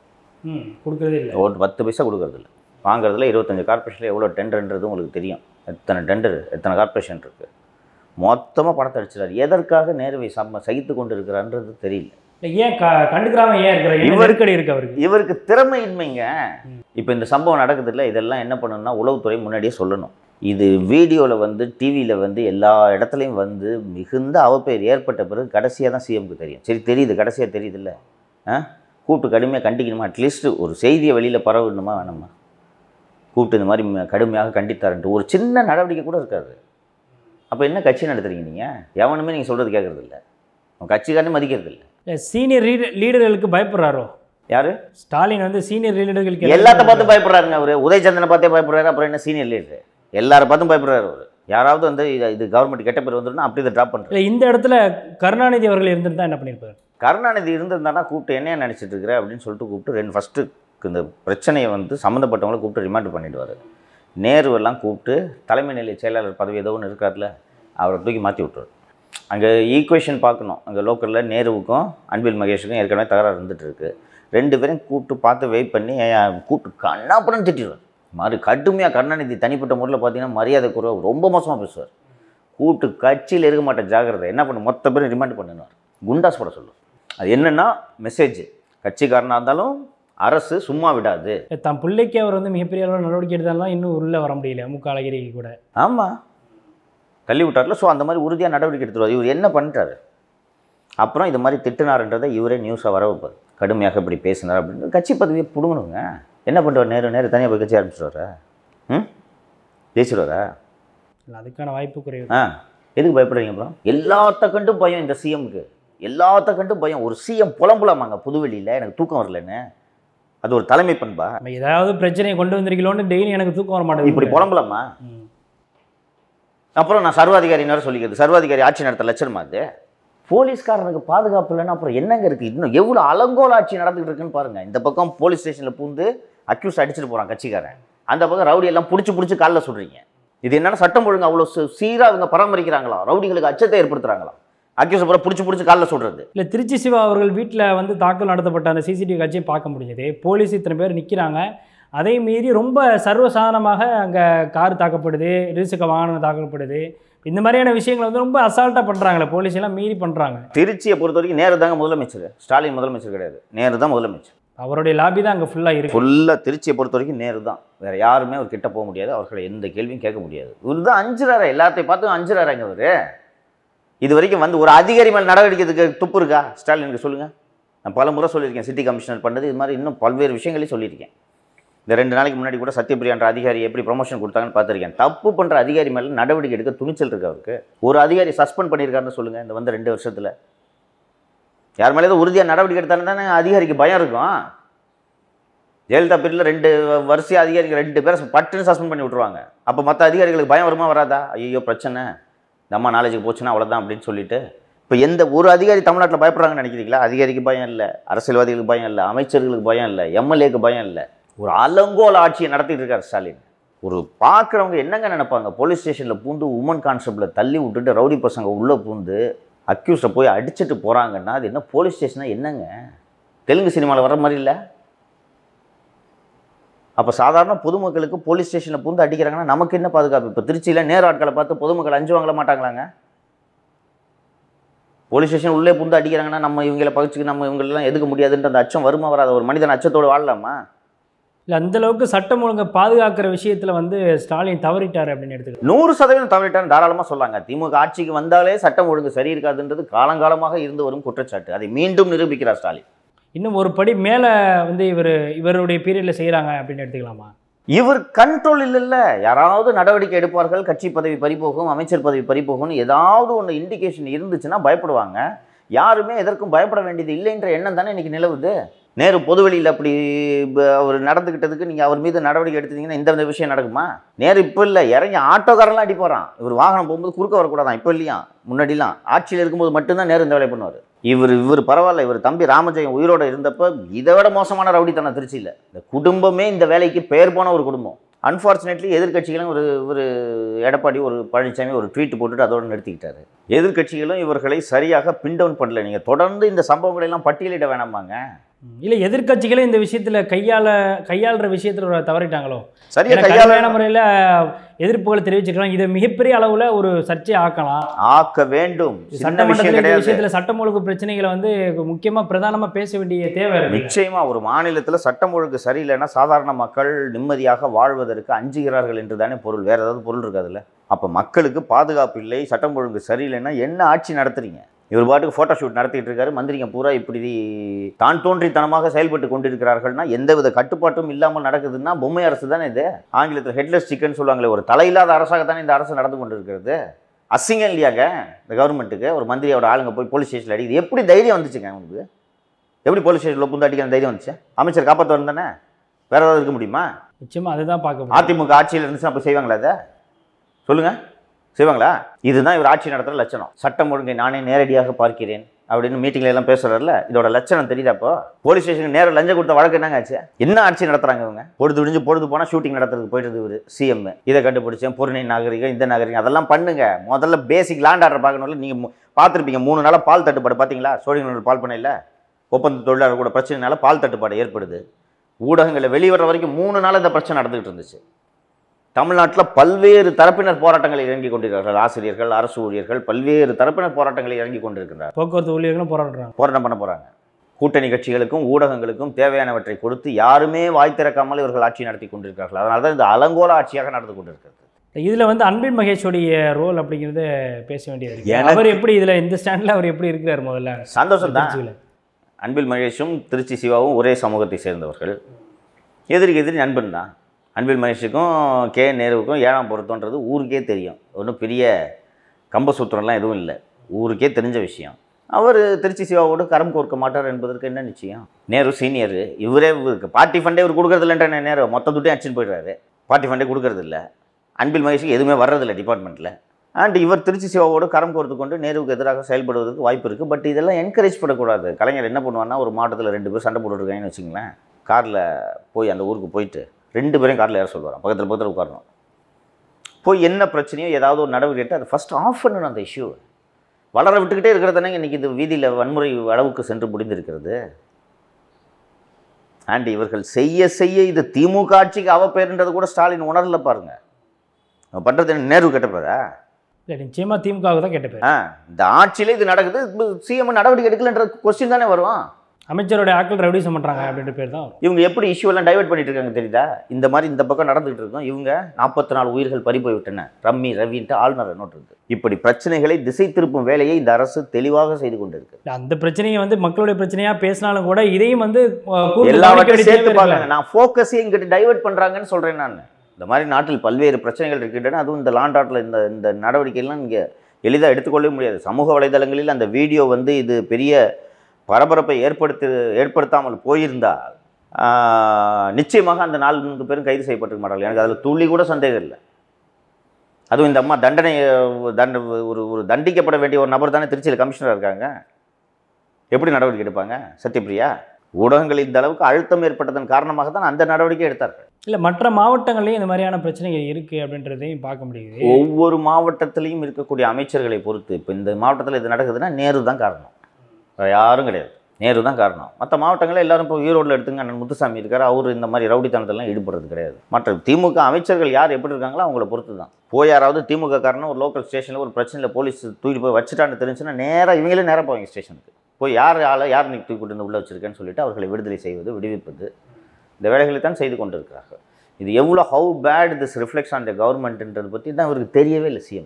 Speaker 3: ம் கொடுக்குறதே இல்லை
Speaker 4: ஒரு பத்து பைசா கொடுக்கறதில்ல வாங்குறதுல இருபத்தஞ்சு கார்பரேஷனில் எவ்வளோ டெண்டர்ன்றது உங்களுக்கு தெரியும் எத்தனை டெண்டர் எத்தனை கார்பரேஷன் இருக்குது மொத்தமாக பணத்தை அடிச்சிடாரு எதற்காக நேருவை சம சகித்து கொண்டு இருக்கிறான்றது தெரியல
Speaker 3: இல்லை ஏன் க கண்டுக்கிறாம ஏன் இருக்கிற என்ன
Speaker 4: இவர்-
Speaker 3: நெருக்கடி இருக்கு அவருக்கு
Speaker 4: இவருக்கு திறமையின்மைங்க இப்போ இந்த சம்பவம் நடக்குது இல்லை இதெல்லாம் என்ன பண்ணணும்னா உளவுத்துறை முன்னாடியே சொல்லணும் இது வீடியோவில் வந்து டிவியில் வந்து எல்லா இடத்துலையும் வந்து மிகுந்த அவப்பெயர் ஏற்பட்ட பிறகு கடைசியாக தான் சிஎம்க்கு தெரியும் சரி தெரியுது கடைசியாக தெரியுதுல்ல ஆ கூப்பிட்டு கடுமையாக கண்டிக்கணுமா அட்லீஸ்ட் ஒரு செய்தியை வெளியில் பரவணுமா வேணாமா கூப்பிட்டு இந்த மாதிரி ம- கடுமையாக கண்டித்தாருன்ட்டு ஒரு சின்ன நடவடிக்கை கூட இருக்காது அப்போ என்ன கட்சி நடத்துறீங்க நீங்கள் எவனுமே நீங்கள் சொல்கிறது கேட்குறது இல்லை கட்சிக்காரனே மதிக்கிறது இல்லை
Speaker 3: இல்லை சீனியர் லீடர் லீடர்களுக்கு பயப்படுறாரோ
Speaker 4: யார்
Speaker 3: ஸ்டாலின் வந்து சீனியர் லீடர்களுக்கு
Speaker 4: எல்லாத்த பார்த்து பயப்படுறாருங்க அவரு உதயச்சந்திரனை பார்த்தே பயப்படுறாரு அப்புறம் என்ன சீனியர் லீடர் எல்லாரை பார்த்தும் பயப்படுறாரு அவர் யாராவது வந்து இது இது கவர்மெண்ட் கெட்ட பேர் வந்துருன்னா அப்படி இதை ட்ராப் பண்ணுறாரு
Speaker 3: இல்லை இந்த இடத்துல கருணாநிதி அவர்கள் இருந்திருந்தா என்ன பண்ணியிருப்பாரு
Speaker 4: கருணாநிதி இருந்திருந்தானா கூப்பிட்டு என்ன நினச்சிட்டு இருக்கிற அப்படின்னு சொல்லிட்டு கூப்பிட்டு ரெண்டு ஃபஸ்ட்டு இந்த பிரச்சனையை வந்து சம்மந்தப்பட்டவங்களை கூப்பிட்டு ரிமாண்ட் பண்ணிடுவார் நேருவெல்லாம் கூப்பிட்டு தலைமை நிலை செயலாளர் பதவி ஏதோ ஒன்று இருக்கார்ல அவரை தூக்கி மாற்றி விட்டுருவார் அங்கே ஈக்குவேஷன் பார்க்கணும் அங்கே லோக்கலில் நேருவுக்கும் அன்பில் மகேஷுக்கும் ஏற்கனவே தகராறு இருந்துட்டு இருக்கு ரெண்டு பேரும் கூப்பிட்டு பார்த்து வெயிட் பண்ணி ஏன் கூப்பிட்டு கண்ணாப்புறம் திட்டிடுவார் மாதிரி கடுமையாக கருணாநிதி தனிப்பட்ட முறையில் பார்த்தீங்கன்னா மரியாதை குறைவு ரொம்ப மோசமாக பேசுவார் கூப்பிட்டு கட்சியில் இருக்க மாட்டேன் ஜாக்கிரதை என்ன பண்ணு மொத்த பேரும் ரிமாண்ட் பண்ணிடுவார் குண்டாஸ் போட சொல்லும் அது என்னென்னா மெசேஜ் கட்சிக்காரனாக இருந்தாலும் அரசு சும்மா விடாது
Speaker 3: தன் பிள்ளைக்கு அவர் வந்து மிகப்பெரிய அளவில் நடவடிக்கை எடுத்தாலும் இன்னும் உள்ளே வர முடியல முக அழகிரிக்கு கூட
Speaker 4: ஆமாம் தள்ளி விட்டார்ல ஸோ அந்த மாதிரி உறுதியாக நடவடிக்கை எடுத்துருவார் இவர் என்ன பண்ணிட்டாரு அப்புறம் இது மாதிரி திட்டுனாருன்றதை இவரே நியூஸாக வர வைப்பார் கடுமையாக இப்படி பேசினார் அப்படின்னு கட்சி பதவியை பிடுங்கணுங்க என்ன பண்ணுவார் நேரு நேரு தனியாக போய் கட்சி ஆரம்பிச்சிடுவாரா ம் ஜெயிச்சிருவாரா
Speaker 3: இல்லை அதுக்கான வாய்ப்பு குறைவு
Speaker 4: ஆ எதுக்கு பயப்படுறீங்க அப்புறம் எல்லாத்த கண்டும் பயம் இந்த சிஎம்க்கு எல்லாத்த கண்டும் பயம் ஒரு சிஎம் புலம்புலாமாங்க புதுவெளியில் எனக்கு தூக்கம் வரலன்னு அது ஒரு தலைமை பண்பா
Speaker 3: நம்ம ஏதாவது பிரச்சனையை கொண்டு வந்திருக்கீங்களோன்னு டெய்லி எனக்கு தூக்கம் வர மாட்டேங்குது
Speaker 4: இப்படி புலம்பலாமா
Speaker 3: ம்.
Speaker 4: அப்புறம் நான் சர்வாதிகாரின்னு வேற சொல்லிக்கிறது சர்வாதிகாரி ஆட்சி நடத்த லட்சணமா அது போலீஸ்காரனுக்கு பாதுகாப்பு இல்லைன்னா அப்புறம் என்னங்க இருக்குது இன்னும் எவ்வளோ அலங்கோல ஆட்சி நடந்துகிட்டு இருக்குன்னு பாருங்க இந்த பக்கம் போலீஸ் ஸ்டேஷனில் பூந்து அக்யூஸ் அடிச்சுட்டு போகிறான் கட்சிக்காரன் அந்த பக்கம் ரவுடி எல்லாம் பிடிச்சி பிடிச்சி காலில் சொல்கிறீங்க இது என்னன்னா சட்டம் ஒழுங்கு அவ்வளோ சீராக இவங்க பராமரிக்கிறாங்களா ரவுடிகளுக்கு அச்சத்தை ஏற்படுத்துகிறாங்களா அக்யூஸ் அப்புறம் பிடிச்சி பிடிச்சி காலில் சொல்கிறது
Speaker 3: இல்லை திருச்சி சிவா அவர்கள் வீட்டில் வந்து தாக்கல் நடத்தப்பட்ட அந்த சிசிடிவி காட்சியை பார்க்க முடிஞ்சது போலீஸ் இத்தனை பேர் நிற்கிறாங்க அதை மீறி ரொம்ப சர்வசாதாரணமாக அங்கே கார் தாக்கப்படுது இருசக்க வாகனம் தாக்கப்படுது இந்த மாதிரியான விஷயங்களை வந்து ரொம்ப அசால்ட்டாக பண்ணுறாங்களே போலீஸ் எல்லாம் மீறி பண்ணுறாங்க
Speaker 4: திருச்சியை பொறுத்த வரைக்கும் நேரு தாங்க முதலமைச்சர் ஸ்டாலின் முதலமைச்சர் கிடையாது நேரு தான் முதலமைச்சர்
Speaker 3: அவருடைய லாபி தான் அங்கே ஃபுல்லாக இருக்கு
Speaker 4: ஃபுல்லாக திருச்சியை பொறுத்த வரைக்கும் நேரு தான் வேறு யாருமே அவர் கிட்ட போக முடியாது அவர்களை எந்த கேள்வியும் கேட்க முடியாது இவர் தான் அஞ்சுறாரு எல்லாத்தையும் பார்த்து அஞ்சுறாருங்க அவர் இது வரைக்கும் வந்து ஒரு அதிகாரி மேலே நடவடிக்கைக்கு துப்பு இருக்கா ஸ்டாலினுக்கு சொல்லுங்கள் நான் பல முறை சொல்லியிருக்கேன் சிட்டி கமிஷனர் பண்ணது இது மாதிரி இன்னும் பல்வேறு விஷயங்களையும் சொல்லியிருக்கேன் இந்த ரெண்டு நாளைக்கு முன்னாடி கூட சத்யபிரியான்ற அதிகாரி எப்படி ப்ரொமோஷன் கொடுத்தாங்கன்னு பார்த்துருக்கேன் தப்பு பண்ணுற அதிகாரி மேலே நடவடிக்கை எடுக்க துணிச்சல் இருக்கு அவருக்கு ஒரு அதிகாரி சஸ்பெண்ட் பண்ணியிருக்காருன்னு சொல்லுங்கள் இந்த வந்து ரெண்டு வருஷத்தில் யார் மேலே உறுதியாக நடவடிக்கை எடுத்தாலும் தானே அதிகாரிக்கு பயம் இருக்கும் ஜெயலலிதா பீரியடில் ரெண்டு வரிசை அதிகாரிகள் ரெண்டு பேரை பட்டுன்னு சஸ்பெண்ட் பண்ணி விட்ருவாங்க அப்போ மற்ற அதிகாரிகளுக்கு பயம் வருமா வராதா ஐயோ பிரச்சனை இந்த அம்மா நாலேஜுக்கு போச்சுன்னா அவ்வளோதான் அப்படின்னு சொல்லிட்டு இப்போ எந்த ஒரு அதிகாரி தமிழ்நாட்டில் பயப்படுறாங்கன்னு நினைக்கிறீங்களா அதிகாரிக்கு பயம் இல்லை அரசியல்வாதிகளுக்கு பயம் இல்லை அமைச்சர்களுக்கு பயம் இல்லை எம்எல்ஏக்கு பயம் இல்லை ஒரு அலங்கோல ஆட்சியை நடத்திட்டு இருக்கார் ஸ்டாலின் ஒரு பார்க்குறவங்க என்னங்க நினைப்பாங்க போலீஸ் ஸ்டேஷனில் பூந்து உமன் கான்ஸ்டபிளை தள்ளி விட்டுட்டு ரவுடி பசங்க உள்ளே பூந்து அக்யூஸ்டை போய் அடிச்சுட்டு போகிறாங்கன்னா அது என்ன போலீஸ் ஸ்டேஷனா என்னங்க தெலுங்கு சினிமாவில் வர மாதிரி இல்லை அப்போ சாதாரண பொதுமக்களுக்கு போலீஸ் ஸ்டேஷனில் பூந்து அடிக்கிறாங்கன்னா நமக்கு என்ன பாதுகாப்பு இப்போ திருச்சியில் நேர ஆட்களை பார்த்து பொதுமக்கள் அஞ்சு வாங்கல மாட்டாங்களாங்க போலீஸ் ஸ்டேஷன் உள்ளே பூந்து அடிக்கிறாங்கன்னா நம்ம இவங்கள பகிச்சுக்கு நம்ம இவங்களெல்லாம் எதுக்க முடியாதுன்ற அந்த அச்சம் வருமா வராத ஒரு மனிதன் அச்சத்தோடு வாழலாமா
Speaker 3: இல்லை அந்த அளவுக்கு சட்டம் ஒழுங்கை பாதுகாக்கிற விஷயத்தில் வந்து ஸ்டாலின் தவறிட்டார் அப்படின்னு எடுத்துக்கலாம்
Speaker 4: நூறு சதவீதம் தவறிட்டான்னு தாராளமாக சொல்லாங்க திமுக ஆட்சிக்கு வந்தாலே சட்டம் ஒழுங்கு சரி இருக்காதுன்றது காலங்காலமாக இருந்து வரும் குற்றச்சாட்டு அதை மீண்டும் நிரூபிக்கிறார் ஸ்டாலின்
Speaker 3: இன்னும் ஒரு படி மேலே வந்து இவர் இவருடைய பீரியடில் செய்கிறாங்க அப்படின்னு எடுத்துக்கலாமா
Speaker 4: இவர் கண்ட்ரோல் இல்லைல்ல யாராவது நடவடிக்கை எடுப்பார்கள் கட்சி பதவி பறிபோகும் அமைச்சர் பதவி பறிபோகும்னு ஏதாவது ஒன்று இண்டிகேஷன் இருந்துச்சுன்னா பயப்படுவாங்க யாருமே எதற்கும் பயப்பட வேண்டியது இல்லைன்ற எண்ணம் தானே இன்னைக்கு நிலவுது நேரு பொதுவெளியில் அப்படி ப- அவர் நடந்துக்கிட்டதுக்கு நீங்கள் அவர் மீது நடவடிக்கை எடுத்தீங்கன்னா இந்த இந்த விஷயம் நடக்குமா நேரு இப்போ இல்லை இறங்கி ஆட்டோக்காரெல்லாம் அடி போகிறான் இவர் வாகனம் போகும்போது குறுக்க வரக்கூடாதான் இப்போ இல்லையா முன்னாடிலாம் ஆட்சியில் இருக்கும்போது மட்டும்தான் நேரு இந்த வேலையை பண்ணுவார் இவர் இவர் பரவாயில்ல இவர் தம்பி ராமஜெயம் உயிரோட இருந்தப்ப இதை விட மோசமான ரவுடித்தனம் திருச்சியில் இந்த குடும்பமே இந்த வேலைக்கு பெயர் போன ஒரு குடும்பம் அன்ஃபார்ச்சுனேட்லி எதிர்க்கட்சிகளும் ஒரு ஒரு எடப்பாடி ஒரு பழனிசாமி ஒரு ட்வீட் போட்டுட்டு அதோட நிறுத்திக்கிட்டாரு எதிர்க்கட்சிகளும் இவர்களை சரியாக பின் டவுன் பண்ணல நீங்கள் தொடர்ந்து இந்த சம்பவங்களை எல்லாம் பட்டியலிட வேணாமாங்க
Speaker 3: இல்லை எதிர்க்கட்சிகளே இந்த விஷயத்தில் கையாள கையாளுற விஷயத்தில் தவறிட்டாங்களோ
Speaker 4: சரியா
Speaker 3: ஏன்னா
Speaker 4: கையாள
Speaker 3: கடுமையான முறையில் எதிர்ப்புகளை தெரிவிச்சுக்கலாம் இதை மிகப்பெரிய அளவில் ஒரு சர்ச்சை ஆக்கலாம்
Speaker 4: ஆக்க வேண்டும் சின்ன விஷயம்
Speaker 3: சட்டமன்றத்தில் இந்த
Speaker 4: கிடையாது
Speaker 3: விஷயத்தில் சட்டம் ஒழுங்கு பிரச்சனைகளை வந்து முக்கியமாக பிரதானமாக பேச வேண்டிய தேவை இருக்கு
Speaker 4: நிச்சயமா ஒரு மாநிலத்தில் சட்டம் ஒழுங்கு சரியில்லைன்னா சாதாரண மக்கள் நிம்மதியாக வாழ்வதற்கு அஞ்சுகிறார்கள் என்று தானே பொருள் வேற ஏதாவது பொருள் இருக்காதுல்ல அப்போ மக்களுக்கு பாதுகாப்பு இல்லை சட்டம் ஒழுங்கு சரியில்லைன்னா என்ன ஆட்சி நடத்துறீங்க இவர் பாட்டுக்கு ஃபோட்டோ ஷூட் நடத்திட்டு இருக்காரு மந்திரிங்க பூரா இப்படி தான் தோன்றித்தனமாக செயல்பட்டு கொண்டிருக்கிறார்கள்னா எந்தவித கட்டுப்பாட்டும் இல்லாமல் நடக்குதுன்னா பொம்மை அரசு தானே இது ஆங்கிலத்தில் ஹெட்லெஸ் சிக்கன் சொல்லுவாங்களே ஒரு தலையில்லாத அரசாக தானே இந்த அரசு நடந்து கொண்டிருக்கிறது அசிங்கம் இல்லையாங்க இந்த கவர்மெண்ட்டுக்கு ஒரு மந்திரியோட ஆளுங்க போய் போலீஸ் ஸ்டேஷனில் அடிக்குது எப்படி தைரியம் வந்துச்சுங்க உங்களுக்கு எப்படி போலீஸ் ஸ்டேஷனில் புந்து அடிக்கிற தைரியம் வந்துச்சு அமைச்சர் காப்பாற்ற தானே வேற ஏதாவது இருக்க முடியுமா
Speaker 3: நிச்சயமாக அதுதான் பார்க்க முடியும்
Speaker 4: அதிமுக ஆட்சியில் இருந்துச்சுன்னா அப்போ செய்வாங்களா அதை சொல்லுங்க செய்வாங்களா இதுதான் இவர் ஆட்சி நடத்துகிற லட்சணம் சட்டம் ஒழுங்கை நானே நேரடியாக பார்க்கிறேன் அப்படின்னு மீட்டிங்ல எல்லாம் பேசுறாருல இதோட லட்சணம் தெரியுதா அப்போ போலீஸ் ஸ்டேஷனுக்கு நேரம் லஞ்சம் கொடுத்த வழக்கு என்னங்க ஆச்சு என்ன ஆட்சி நடத்துறாங்க இவங்க பொழுது விடிஞ்சு பொழுது போனால் ஷூட்டிங் நடத்துறதுக்கு போயிட்டு இவர் சிஎம் இதை கண்டுபிடிச்சேன் பொருணை நாகரிகம் இந்த நாகரிகம் அதெல்லாம் பண்ணுங்க முதல்ல பேசிக் லேண்ட் ஆர்டர் பார்க்கணும்ல நீங்கள் பார்த்துருப்பீங்க மூணு நாளாக பால் தட்டுப்பாடு பார்த்தீங்களா சோழிங்கநல்லூர் பால் பண்ணையில் ஒப்பந்த தொழிலாளர் கூட பிரச்சனைனால பால் தட்டுப்பாடு ஏற்படுது ஊடகங்களில் வெளிவர வரைக்கும் மூணு நாள் இந்த பிரச்சனை நடந்துகிட்டு இருந்துச்சு தமிழ்நாட்டில் பல்வேறு தரப்பினர் போராட்டங்களில் இறங்கி கொண்டிருக்கிறார்கள் ஆசிரியர்கள் அரசு ஊழியர்கள் பல்வேறு தரப்பினர் போராட்டங்களில் இறங்கி கொண்டிருக்கிறார்
Speaker 3: போக்குவரத்து ஊழியர்களும் போராடுறாங்க
Speaker 4: போராட்டம் பண்ண போகிறாங்க கூட்டணி கட்சிகளுக்கும் ஊடகங்களுக்கும் தேவையானவற்றை கொடுத்து யாருமே வாய் திறக்காமல் இவர்கள் ஆட்சி நடத்தி கொண்டிருக்கிறார்கள் அதனால தான் இந்த அலங்கோல ஆட்சியாக நடந்து கொண்டிருக்கிறது
Speaker 3: இதில் வந்து அன்பின் மகேஷோடைய ரோல் அப்படிங்கிறத பேச வேண்டியது இருக்கு
Speaker 4: எனக்கு-
Speaker 3: அவர் எப்படி இதில் இந்த ஸ்டாண்டில் அவர் எப்படி இருக்கிறார் முதல்ல
Speaker 4: சந்தோஷம் தான்
Speaker 3: திருச்சியில.
Speaker 4: அன்பில் மகேஷும் திருச்சி சிவாவும் ஒரே சமூகத்தை சேர்ந்தவர்கள் எதிரிக்கு எதிரி நண்பன் தான் அன்பில் மகேஷுக்கும் கே நேருவுக்கும் ஏழாம் பொருத்தம்ன்றது ஊருக்கே தெரியும் ஒன்றும் பெரிய கம்பசூத்திரம்லாம் எதுவும் இல்லை ஊருக்கே தெரிஞ்ச விஷயம் அவர் திருச்சி சிவாவோடு கரம் கோர்க்க மாட்டார் என்பதற்கு என்ன நிச்சயம் நேரு சீனியர் இவரே இவருக்கு பார்ட்டி ஃபண்டே இவர் கொடுக்கறது இல்லைன்ற நேரு மொத்த துட்டையும் அடிச்சுன்னு போயிடுறாரு பார்ட்டி ஃபண்டே கொடுக்கறது இல்லை அன்பில் மகேஷுக்கு எதுவுமே வர்றதில்லை டிபார்ட்மெண்ட்டில் அண்ட் இவர் திருச்சி சிவாவோடு கரம் கோர்த்து கொண்டு நேருவுக்கு எதிராக செயல்படுவதற்கு வாய்ப்பு இருக்குது பட் இதெல்லாம் என்கரேஜ் பண்ணக்கூடாது கலைஞர் என்ன பண்ணுவார்னா ஒரு மாவட்டத்தில் ரெண்டு பேர் சண்டை போட்டுருக்காங்கன்னு வச்சுங்களேன் காரில் போய் அந்த ஊருக்கு போயிட்டு ரெண்டு பேரும் காரில் ஏற சொல்லுவாராம் பக்கத்தில் பக்கத்தில் உட்காரணும் போய் என்ன பிரச்சனையோ ஏதாவது ஒரு நடவடிக்கை எடுத்து அதை ஃபஸ்ட் ஆஃப் பண்ணணும் அந்த இஷ்யூ வளர விட்டுக்கிட்டே இருக்கிறதானே இன்றைக்கி இது வீதியில் வன்முறை அளவுக்கு சென்று முடிந்திருக்கிறது அண்ட் இவர்கள் செய்ய செய்ய இது திமுக ஆட்சிக்கு அவ பேருன்றது கூட ஸ்டாலின் உணரல பாருங்க அவன் பண்ணுறது என்ன நேரு கேட்டப்பாரா
Speaker 3: இல்லை நிச்சயமாக திமுகவுக்கு தான் கேட்ட பேர்
Speaker 4: ஆ இந்த ஆட்சியில் இது நடக்குது சிஎம் நடவடிக்கை எடுக்கலன்ற கொஸ்டின் தானே வரும்
Speaker 3: அமைச்சருடைய ஆட்கள் ரவுடிசம் பண்ணுறாங்க அப்படின்ற பேர் தான் வரும்.
Speaker 4: இவங்க எப்படி இஷ்யூ எல்லாம் டைவர்ட் பண்ணிட்டு இருக்காங்க தெரியுதா இந்த மாதிரி இந்த பக்கம் நடந்துகிட்டு இருக்கும் இவங்க நாற்பத்தி நாலு உயிர்கள் பறி போய் விட்டன ரம்மி ரவின்ட்டு ஆளுநர் நோட்டு இருக்கு இப்படி பிரச்சனைகளை திசை திருப்பும் வேலையை இந்த அரசு தெளிவாக செய்து கொண்டிருக்கு
Speaker 3: இல்ல, அந்த பிரச்சனையை வந்து மக்களுடைய பிரச்சனையாக பேசினாலும் கூட இதையும் வந்து அஹ், கூர்ந்து
Speaker 4: எல்லாவற்றையும்
Speaker 3: கவனிக்க வேண்டிய
Speaker 4: சேர்த்து
Speaker 3: தேவை
Speaker 4: பாருங்க
Speaker 3: இருக்குல்ல.
Speaker 4: நான் ஃபோக்கஸையும் இங்கிட்டு டைவர்ட் பண்றாங்கன்னு சொல்றேன் நான் இந்த மாதிரி நாட்டில் பல்வேறு பிரச்சனைகள் இருக்கின்றன அதுவும் இந்த லாண்ட் ஆர்டரில் இந்த இந்த நடவடிக்கையெல்லாம் இங்கே எளிதாக எடுத்துக்கொள்ளவே முடியாது சமூக வலைதளங்களில் அந்த வீடியோ வந்து இது பெரிய பரபரப்பை ஏற்படுத்தி ஏற்படுத்தாமல் போயிருந்தால் ஆஹ், நிச்சயமாக அந்த நான்கு பேரும் கைது செய்யப்பட்டிருக்க மாட்டார்கள் எனக்கு அதில் துளி கூட சந்தேகம் இல்லை அதுவும் இந்த அம்மா தண்டனை அஹ், தண்ட ஒரு ஒரு தண்டிக்கப்பட வேண்டிய ஒரு நபர் தானே திருச்சியில் கமிஷனராக இருக்காங்க எப்படி நடவடிக்கை எடுப்பாங்க சத்யபிரியா ஊடகங்கள் இந்த அளவுக்கு அழுத்தம் ஏற்பட்டதன் காரணமாக தான் அந்த நடவடிக்கை எடுத்தார்கள்
Speaker 3: இல்லை மற்ற மாவட்டங்கள்லையும் இந்த மாதிரியான பிரச்சனைகள் இருக்குது அப்படின்றதையும் பார்க்க முடியுது
Speaker 4: ஒவ்வொரு மாவட்டத்திலையும் இருக்கக்கூடிய அமைச்சர்களை பொறுத்து இப்போ இந்த மாவட்டத்தில் இது நடக்குதுன்னா நேரு தான் காரணம் வேற யாரும் கிடையாது நேரு தான் காரணம் மற்ற மாவட்டங்களில் எல்லாரும் இப்போ ஈரோட்டில் எடுத்துங்க அண்ணன் முத்துசாமி இருக்கார் அவர் இந்த மாதிரி ரவுடித்தனத்தெல்லாம் ஈடுபடுறது கிடையாது மற்ற திமுக அமைச்சர்கள் யார் எப்படி இருக்காங்களோ அவங்கள பொறுத்து தான் போய் யாராவது திமுக காரனும் ஒரு லோக்கல் ஸ்டேஷனில் ஒரு பிரச்சனையில் போலீஸ் தூக்கிட்டு போய் வச்சுட்டான்னு தெரிஞ்சுன்னா நேராக இவங்களே நேராக போவாங்க ஸ்டேஷனுக்கு போய் யார் ஆளை யார் நீ தூக்கிட்டு வந்து உள்ளே வச்சிருக்கேன்னு சொல்லிட்டு அவர்களை விடுதலை செய்வது விடுவிப்பது இந்த வேலைகளை தான் செய்து கொண்டிருக்கிறார்கள் இது எவ்வளோ how bad this reflects on the கவர்மெண்ட்ன்றது பற்றி தான் அவருக்கு தெரியவே இல்லை சிஎம்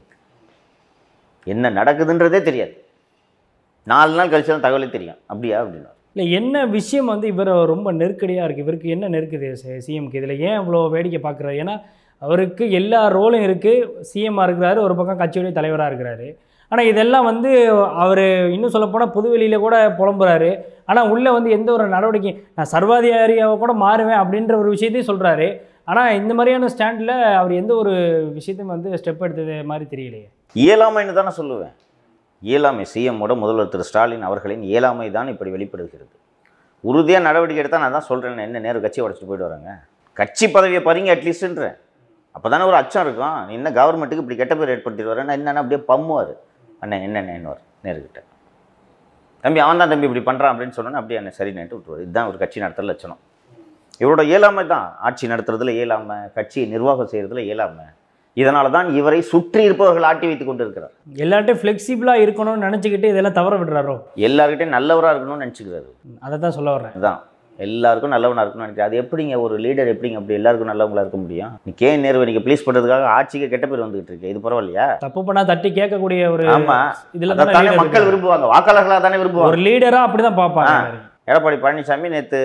Speaker 4: என்ன நடக்குதுன்றதே தெரியாது நாலு நாள் கழிச்சு தான் தகவலே தெரியும் அப்படியா அப்படின்னா
Speaker 3: இல்லை என்ன விஷயம் வந்து இவர் ரொம்ப நெருக்கடியாக இருக்குது இவருக்கு என்ன நெருக்குது சிஎம்க்கு இதில் ஏன் இவ்வளோ வேடிக்கை பார்க்குறாரு ஏன்னா அவருக்கு எல்லா ரோலும் இருக்குது சிஎம்மாக இருக்கிறாரு ஒரு பக்கம் கட்சியுடைய தலைவராக இருக்கிறாரு ஆனால் இதெல்லாம் வந்து அவர் இன்னும் சொல்லப்போனால் புதுவெளியில் கூட புலம்புறாரு ஆனால் உள்ளே வந்து எந்த ஒரு நடவடிக்கை நான் சர்வாதிகாரியாக கூட மாறுவேன் அப்படின்ற ஒரு விஷயத்தையும் சொல்கிறாரு ஆனால் இந்த மாதிரியான ஸ்டாண்டில் அவர் எந்த ஒரு விஷயத்தையும் வந்து ஸ்டெப் எடுத்தது மாதிரி தெரியலையே
Speaker 4: இயலாமைன்னு தான் நான் சொல்லுவேன் இயலாமை சிஎம்மோட முதல்வர் திரு ஸ்டாலின் அவர்களின் இயலாமை தான் இப்படி வெளிப்படுகிறது உறுதியாக நடவடிக்கை எடுத்தால் நான் தான் சொல்கிறேன் என்ன நேரு கட்சி உடச்சிட்டு போயிட்டு வராங்க கட்சி பதவியை பறிங்க அட்லீஸ்ட்ன்றேன் அப்போ தானே ஒரு அச்சம் இருக்கும் நீ என்ன கவர்மெண்ட்டுக்கு இப்படி கெட்ட பேர் ஏற்படுத்திட்டு வரேன் என்னென்ன அப்படியே பம்முவார் அண்ணன் என்னென்ன என்னவார் நேருக்கிட்ட தம்பி அவன் தான் தம்பி இப்படி பண்ணுறான் அப்படின்னு சொன்னோன்னே அப்படியே என்ன சரி நேட்டு விட்டுருவார் இதுதான் ஒரு கட்சி நடத்துகிற லட்சணம் இவரோட இயலாமை தான் ஆட்சி நடத்துறதுல இயலாமை கட்சியை நிர்வாகம் செய்கிறதுல இயலாமை இதனால தான் இவரை சுற்றி இருப்பவர்கள் ஆட்டி வைத்துக் கொண்டிருக்கிறார்
Speaker 3: எல்லார்ட்டையும் ஃப்ளெக்சிபிளாக இருக்கணும்னு நினச்சிக்கிட்டு இதெல்லாம் தவற விடுறாரோ
Speaker 4: எல்லார்கிட்டையும் நல்லவராக இருக்கணும்னு நினச்சிக்கிறாரு
Speaker 3: அதை தான் சொல்ல வர்றேன்
Speaker 4: அதுதான் எல்லாருக்கும் நல்லவனாக இருக்கணும்னு நினைக்கிறேன் அது எப்படிங்க ஒரு லீடர் எப்படிங்க அப்படி எல்லாருக்கும் நல்லவங்களா இருக்க முடியும் நீ கே நேருவை நீங்கள் ப்ளீஸ் பண்ணுறதுக்காக ஆட்சிக்கு கெட்ட பேர் வந்துகிட்டு இருக்கு இது பரவாயில்லையா
Speaker 3: தப்பு பண்ணா தட்டி கேட்கக்கூடிய ஒரு
Speaker 4: ஆமா
Speaker 3: இதுல
Speaker 4: அதைத்தானே
Speaker 3: தானே leader
Speaker 4: மக்கள்
Speaker 3: இருக்காரு.
Speaker 4: விரும்புவாங்க வாக்காளர்களாக தானே விரும்புவாங்க
Speaker 3: ஒரு லீடரா அப்படிதான் பார்ப்பாங்க
Speaker 4: ஆ.
Speaker 3: எல்லாரையும்.
Speaker 4: எடப்பாடி பழனிசாமி நேற்று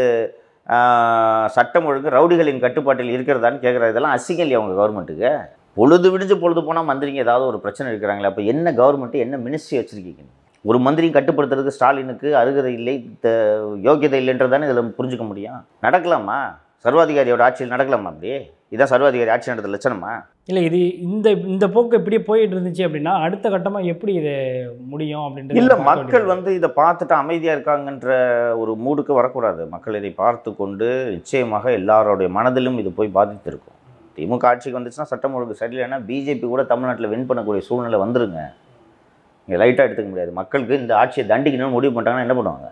Speaker 4: சட்டம் ஒழுங்கு ரவுடிகளின் கட்டுப்பாட்டில் இருக்கிறதான்னு கேட்குறாரு இதெல்லாம் அசிங்கம் இல்லையா உங்கள் கவர்மெண்ட்டுக்கு பொழுது விடிஞ்சு பொழுது போனால் மந்திரிங்க ஏதாவது ஒரு பிரச்சனை இருக்கிறாங்களே அப்போ என்ன கவர்மெண்ட்டு என்ன மினிஸ்ட்ரி வச்சுருக்கீங்க ஒரு மந்திரியும் கட்டுப்படுத்துறதுக்கு ஸ்டாலினுக்கு அருகதை இல்லை த- யோக்கியதை இல்லைன்றதானே இதில் புரிஞ்சுக்க முடியும் நடக்கலாமா சர்வாதிகாரியோட ஆட்சியில் நடக்கலாமா அப்படி இதான் சர்வாதிகாரி ஆட்சி நடத்த லட்சணமா
Speaker 3: இல்ல இது இந்த இந்த போக்கு இப்படியே போயிட்டு இருந்துச்சு அப்படின்னா அடுத்த கட்டமா எப்படி இது முடியும் அப்படின்றது
Speaker 4: இல்லை
Speaker 3: பார்க்க
Speaker 4: மக்கள்
Speaker 3: வேண்டியது.
Speaker 4: வந்து இதை பார்த்துட்டு அமைதியாக இருக்காங்கன்ற ஒரு மூடுக்கு வரக்கூடாது மக்கள் இதை பார்த்து கொண்டு நிச்சயமாக எல்லாரோடைய மனதிலும் இது போய் பாதித்திருக்கும் திமுக ஆட்சிக்கு வந்துச்சுன்னா சட்டம் ஒழுங்கு சரியில்லைன்னா பிஜேபி கூட தமிழ்நாட்டில் வின் பண்ணக்கூடிய சூழ்நிலை வந்துருங்க இங்கே லைட்டாக எடுத்துக்க முடியாது மக்களுக்கு இந்த ஆட்சியை தண்டிக்கணும்னு முடிவு பண்ணிட்டாங்கன்னா என்ன பண்ணுவாங்க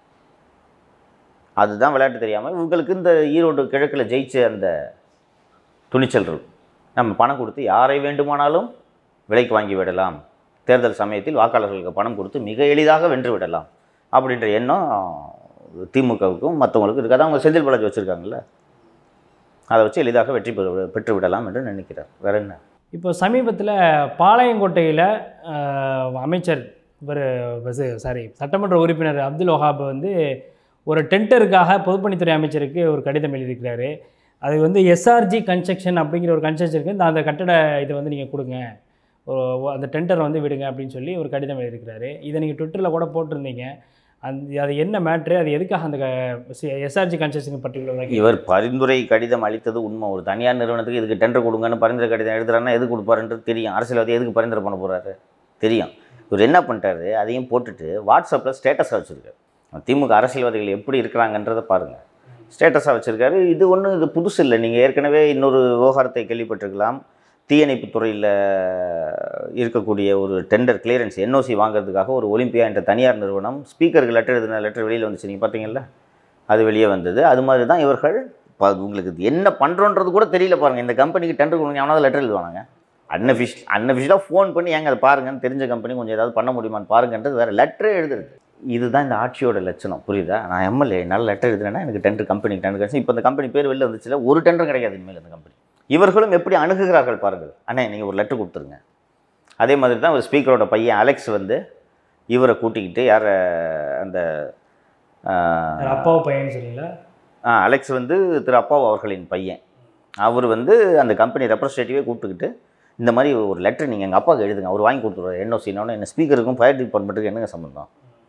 Speaker 4: அதுதான் விளையாட்டு தெரியாமல் இவங்களுக்கு இந்த ஈரோடு கிழக்கில் ஜெயிச்ச அந்த துணிச்சல் இருக்கும் நம்ம பணம் கொடுத்து யாரை வேண்டுமானாலும் விலைக்கு வாங்கி விடலாம் தேர்தல் சமயத்தில் வாக்காளர்களுக்கு பணம் கொடுத்து மிக எளிதாக வென்று விடலாம் அப்படின்ற எண்ணம் திமுகவுக்கும் மற்றவங்களுக்கும் இருக்காது அவங்க செந்தில் பாலாஜி வச்சுருக்காங்கல்ல அதை வச்சு எளிதாக வெற்றி பெறு பெற்று விடலாம் என்று நினைக்கிறார் வேற என்ன
Speaker 3: இப்போ சமீபத்தில் பாளையங்கோட்டையில் அமைச்சர் இவர் சாரி சட்டமன்ற உறுப்பினர் அப்துல் வஹாப் வந்து ஒரு டெண்டருக்காக பொதுப்பணித்துறை அமைச்சருக்கு ஒரு கடிதம் எழுதியிருக்கிறாரு அது வந்து எஸ்ஆர்ஜி கன்ஸ்ட்ரக்ஷன் அப்படிங்கிற ஒரு கன்ஸ்ட்ரக்ஷன் இருக்குது இந்த அந்த கட்டட இதை வந்து நீங்கள் கொடுங்க ஒரு அந்த டெண்டரை வந்து விடுங்க அப்படின்னு சொல்லி ஒரு கடிதம் எழுதியிருக்கிறாரு இதை நீங்கள் ட்விட்டரில் கூட போட்டிருந்தீங்க அந்த அது என்ன மேட்ரு அது எதுக்காக அந்த எஸ்ஆர்ஜி கன்ஸ்ட்ரக்ஷன் பர்டிகுலர்
Speaker 4: இவர் பரிந்துரை கடிதம் அளித்தது உண்மை ஒரு தனியார் நிறுவனத்துக்கு இதுக்கு டெண்டர் கொடுங்கன்னு பரிந்துரை கடிதம் எழுதுறாருன்னா எது கொடுப்பாருன்றது தெரியும் அரசியல்வாதி எதுக்கு பரிந்துரை பண்ண போகிறாரு தெரியும் இவர் என்ன பண்ணிட்டாரு அதையும் போட்டுட்டு வாட்ஸ்அப்பில் ஸ்டேட்டஸாக வச்சுருக்காரு திமுக அரசியல்வாதிகள் எப்படி இருக்கிறாங்கன்றதை பாருங்கள் ஸ்டேட்டஸாக வச்சுருக்காரு இது ஒன்றும் இது புதுசு இல்லை நீங்கள் ஏற்கனவே இன்னொரு விவகாரத்தை கேள்விப்பட்டிருக்கலாம் தீயணைப்பு துறையில் இருக்கக்கூடிய ஒரு டெண்டர் கிளியரன்ஸ் என்ஓசி வாங்குறதுக்காக ஒரு ஒலிம்பியா என்ற தனியார் நிறுவனம் ஸ்பீக்கருக்கு லெட்டர் எழுதின லெட்டர் வெளியில் வந்துச்சு நீங்கள் பார்த்தீங்கல்ல அது வெளியே வந்தது அது மாதிரி தான் இவர்கள் இப்போ உங்களுக்கு இது என்ன பண்ணுறோன்றது கூட தெரியல பாருங்கள் இந்த கம்பெனிக்கு டெண்டர் கொடுங்க எவனாவது லெட்டர் எழுதுவானுங்க அன்அஃபிஷ் அன்அஃபிஷியலாக ஃபோன் பண்ணி ஏங்க அதை பாருங்கன்னு தெரிஞ்ச கம்பெனி கொஞ்சம் ஏதாவது பண்ண முடியுமான்னு பாருங்கன்றது வேறு லெட்டரே எழுதுறது இதுதான் இந்த ஆட்சியோட லட்சணம் புரியுதா நான் எம்எல்ஏ நல்ல லெட்டர் எழுதுனேன்னா எனக்கு டெண்டர் கம்பெனிக்கு டெண்டர் கிடச்சி இப்போ இந்த கம்பெனி பேர் வெளில வந்துச்சுல ஒரு டெண்டர் கிடையாது இனிமேல் இந்த கம்பெனி இவர்களும் எப்படி அணுகுகிறார்கள் பாருங்கள் அண்ணே நீங்கள் ஒரு லெட்டர் கொடுத்துருங்க அதே மாதிரி தான் ஒரு ஸ்பீக்கரோட பையன் அலெக்ஸ் வந்து இவரை கூட்டிக்கிட்டு யாரை அந்த ஆஹ்,
Speaker 3: அப்பாவை பையன் சொல்லல
Speaker 4: ஆ அலெக்ஸ் வந்து திரு அப்பாவு அவர்களின் பையன் அவர் வந்து அந்த கம்பெனி ரெப்ரஸன்டேட்டிவே கூப்பிட்டுக்கிட்டு இந்த மாதிரி ஒரு லெட்டர் நீங்கள் எங்கள் அப்பாவுக்கு எழுதுங்க அவர் வாங்கி கொடுத்துருவார் என்ஓசினோட என்ன ஸ்பீக்கருக்கும் ஃபயர் டிபார்ட்மெண்ட்டுக்கு என்னங்க சம்மந்தம்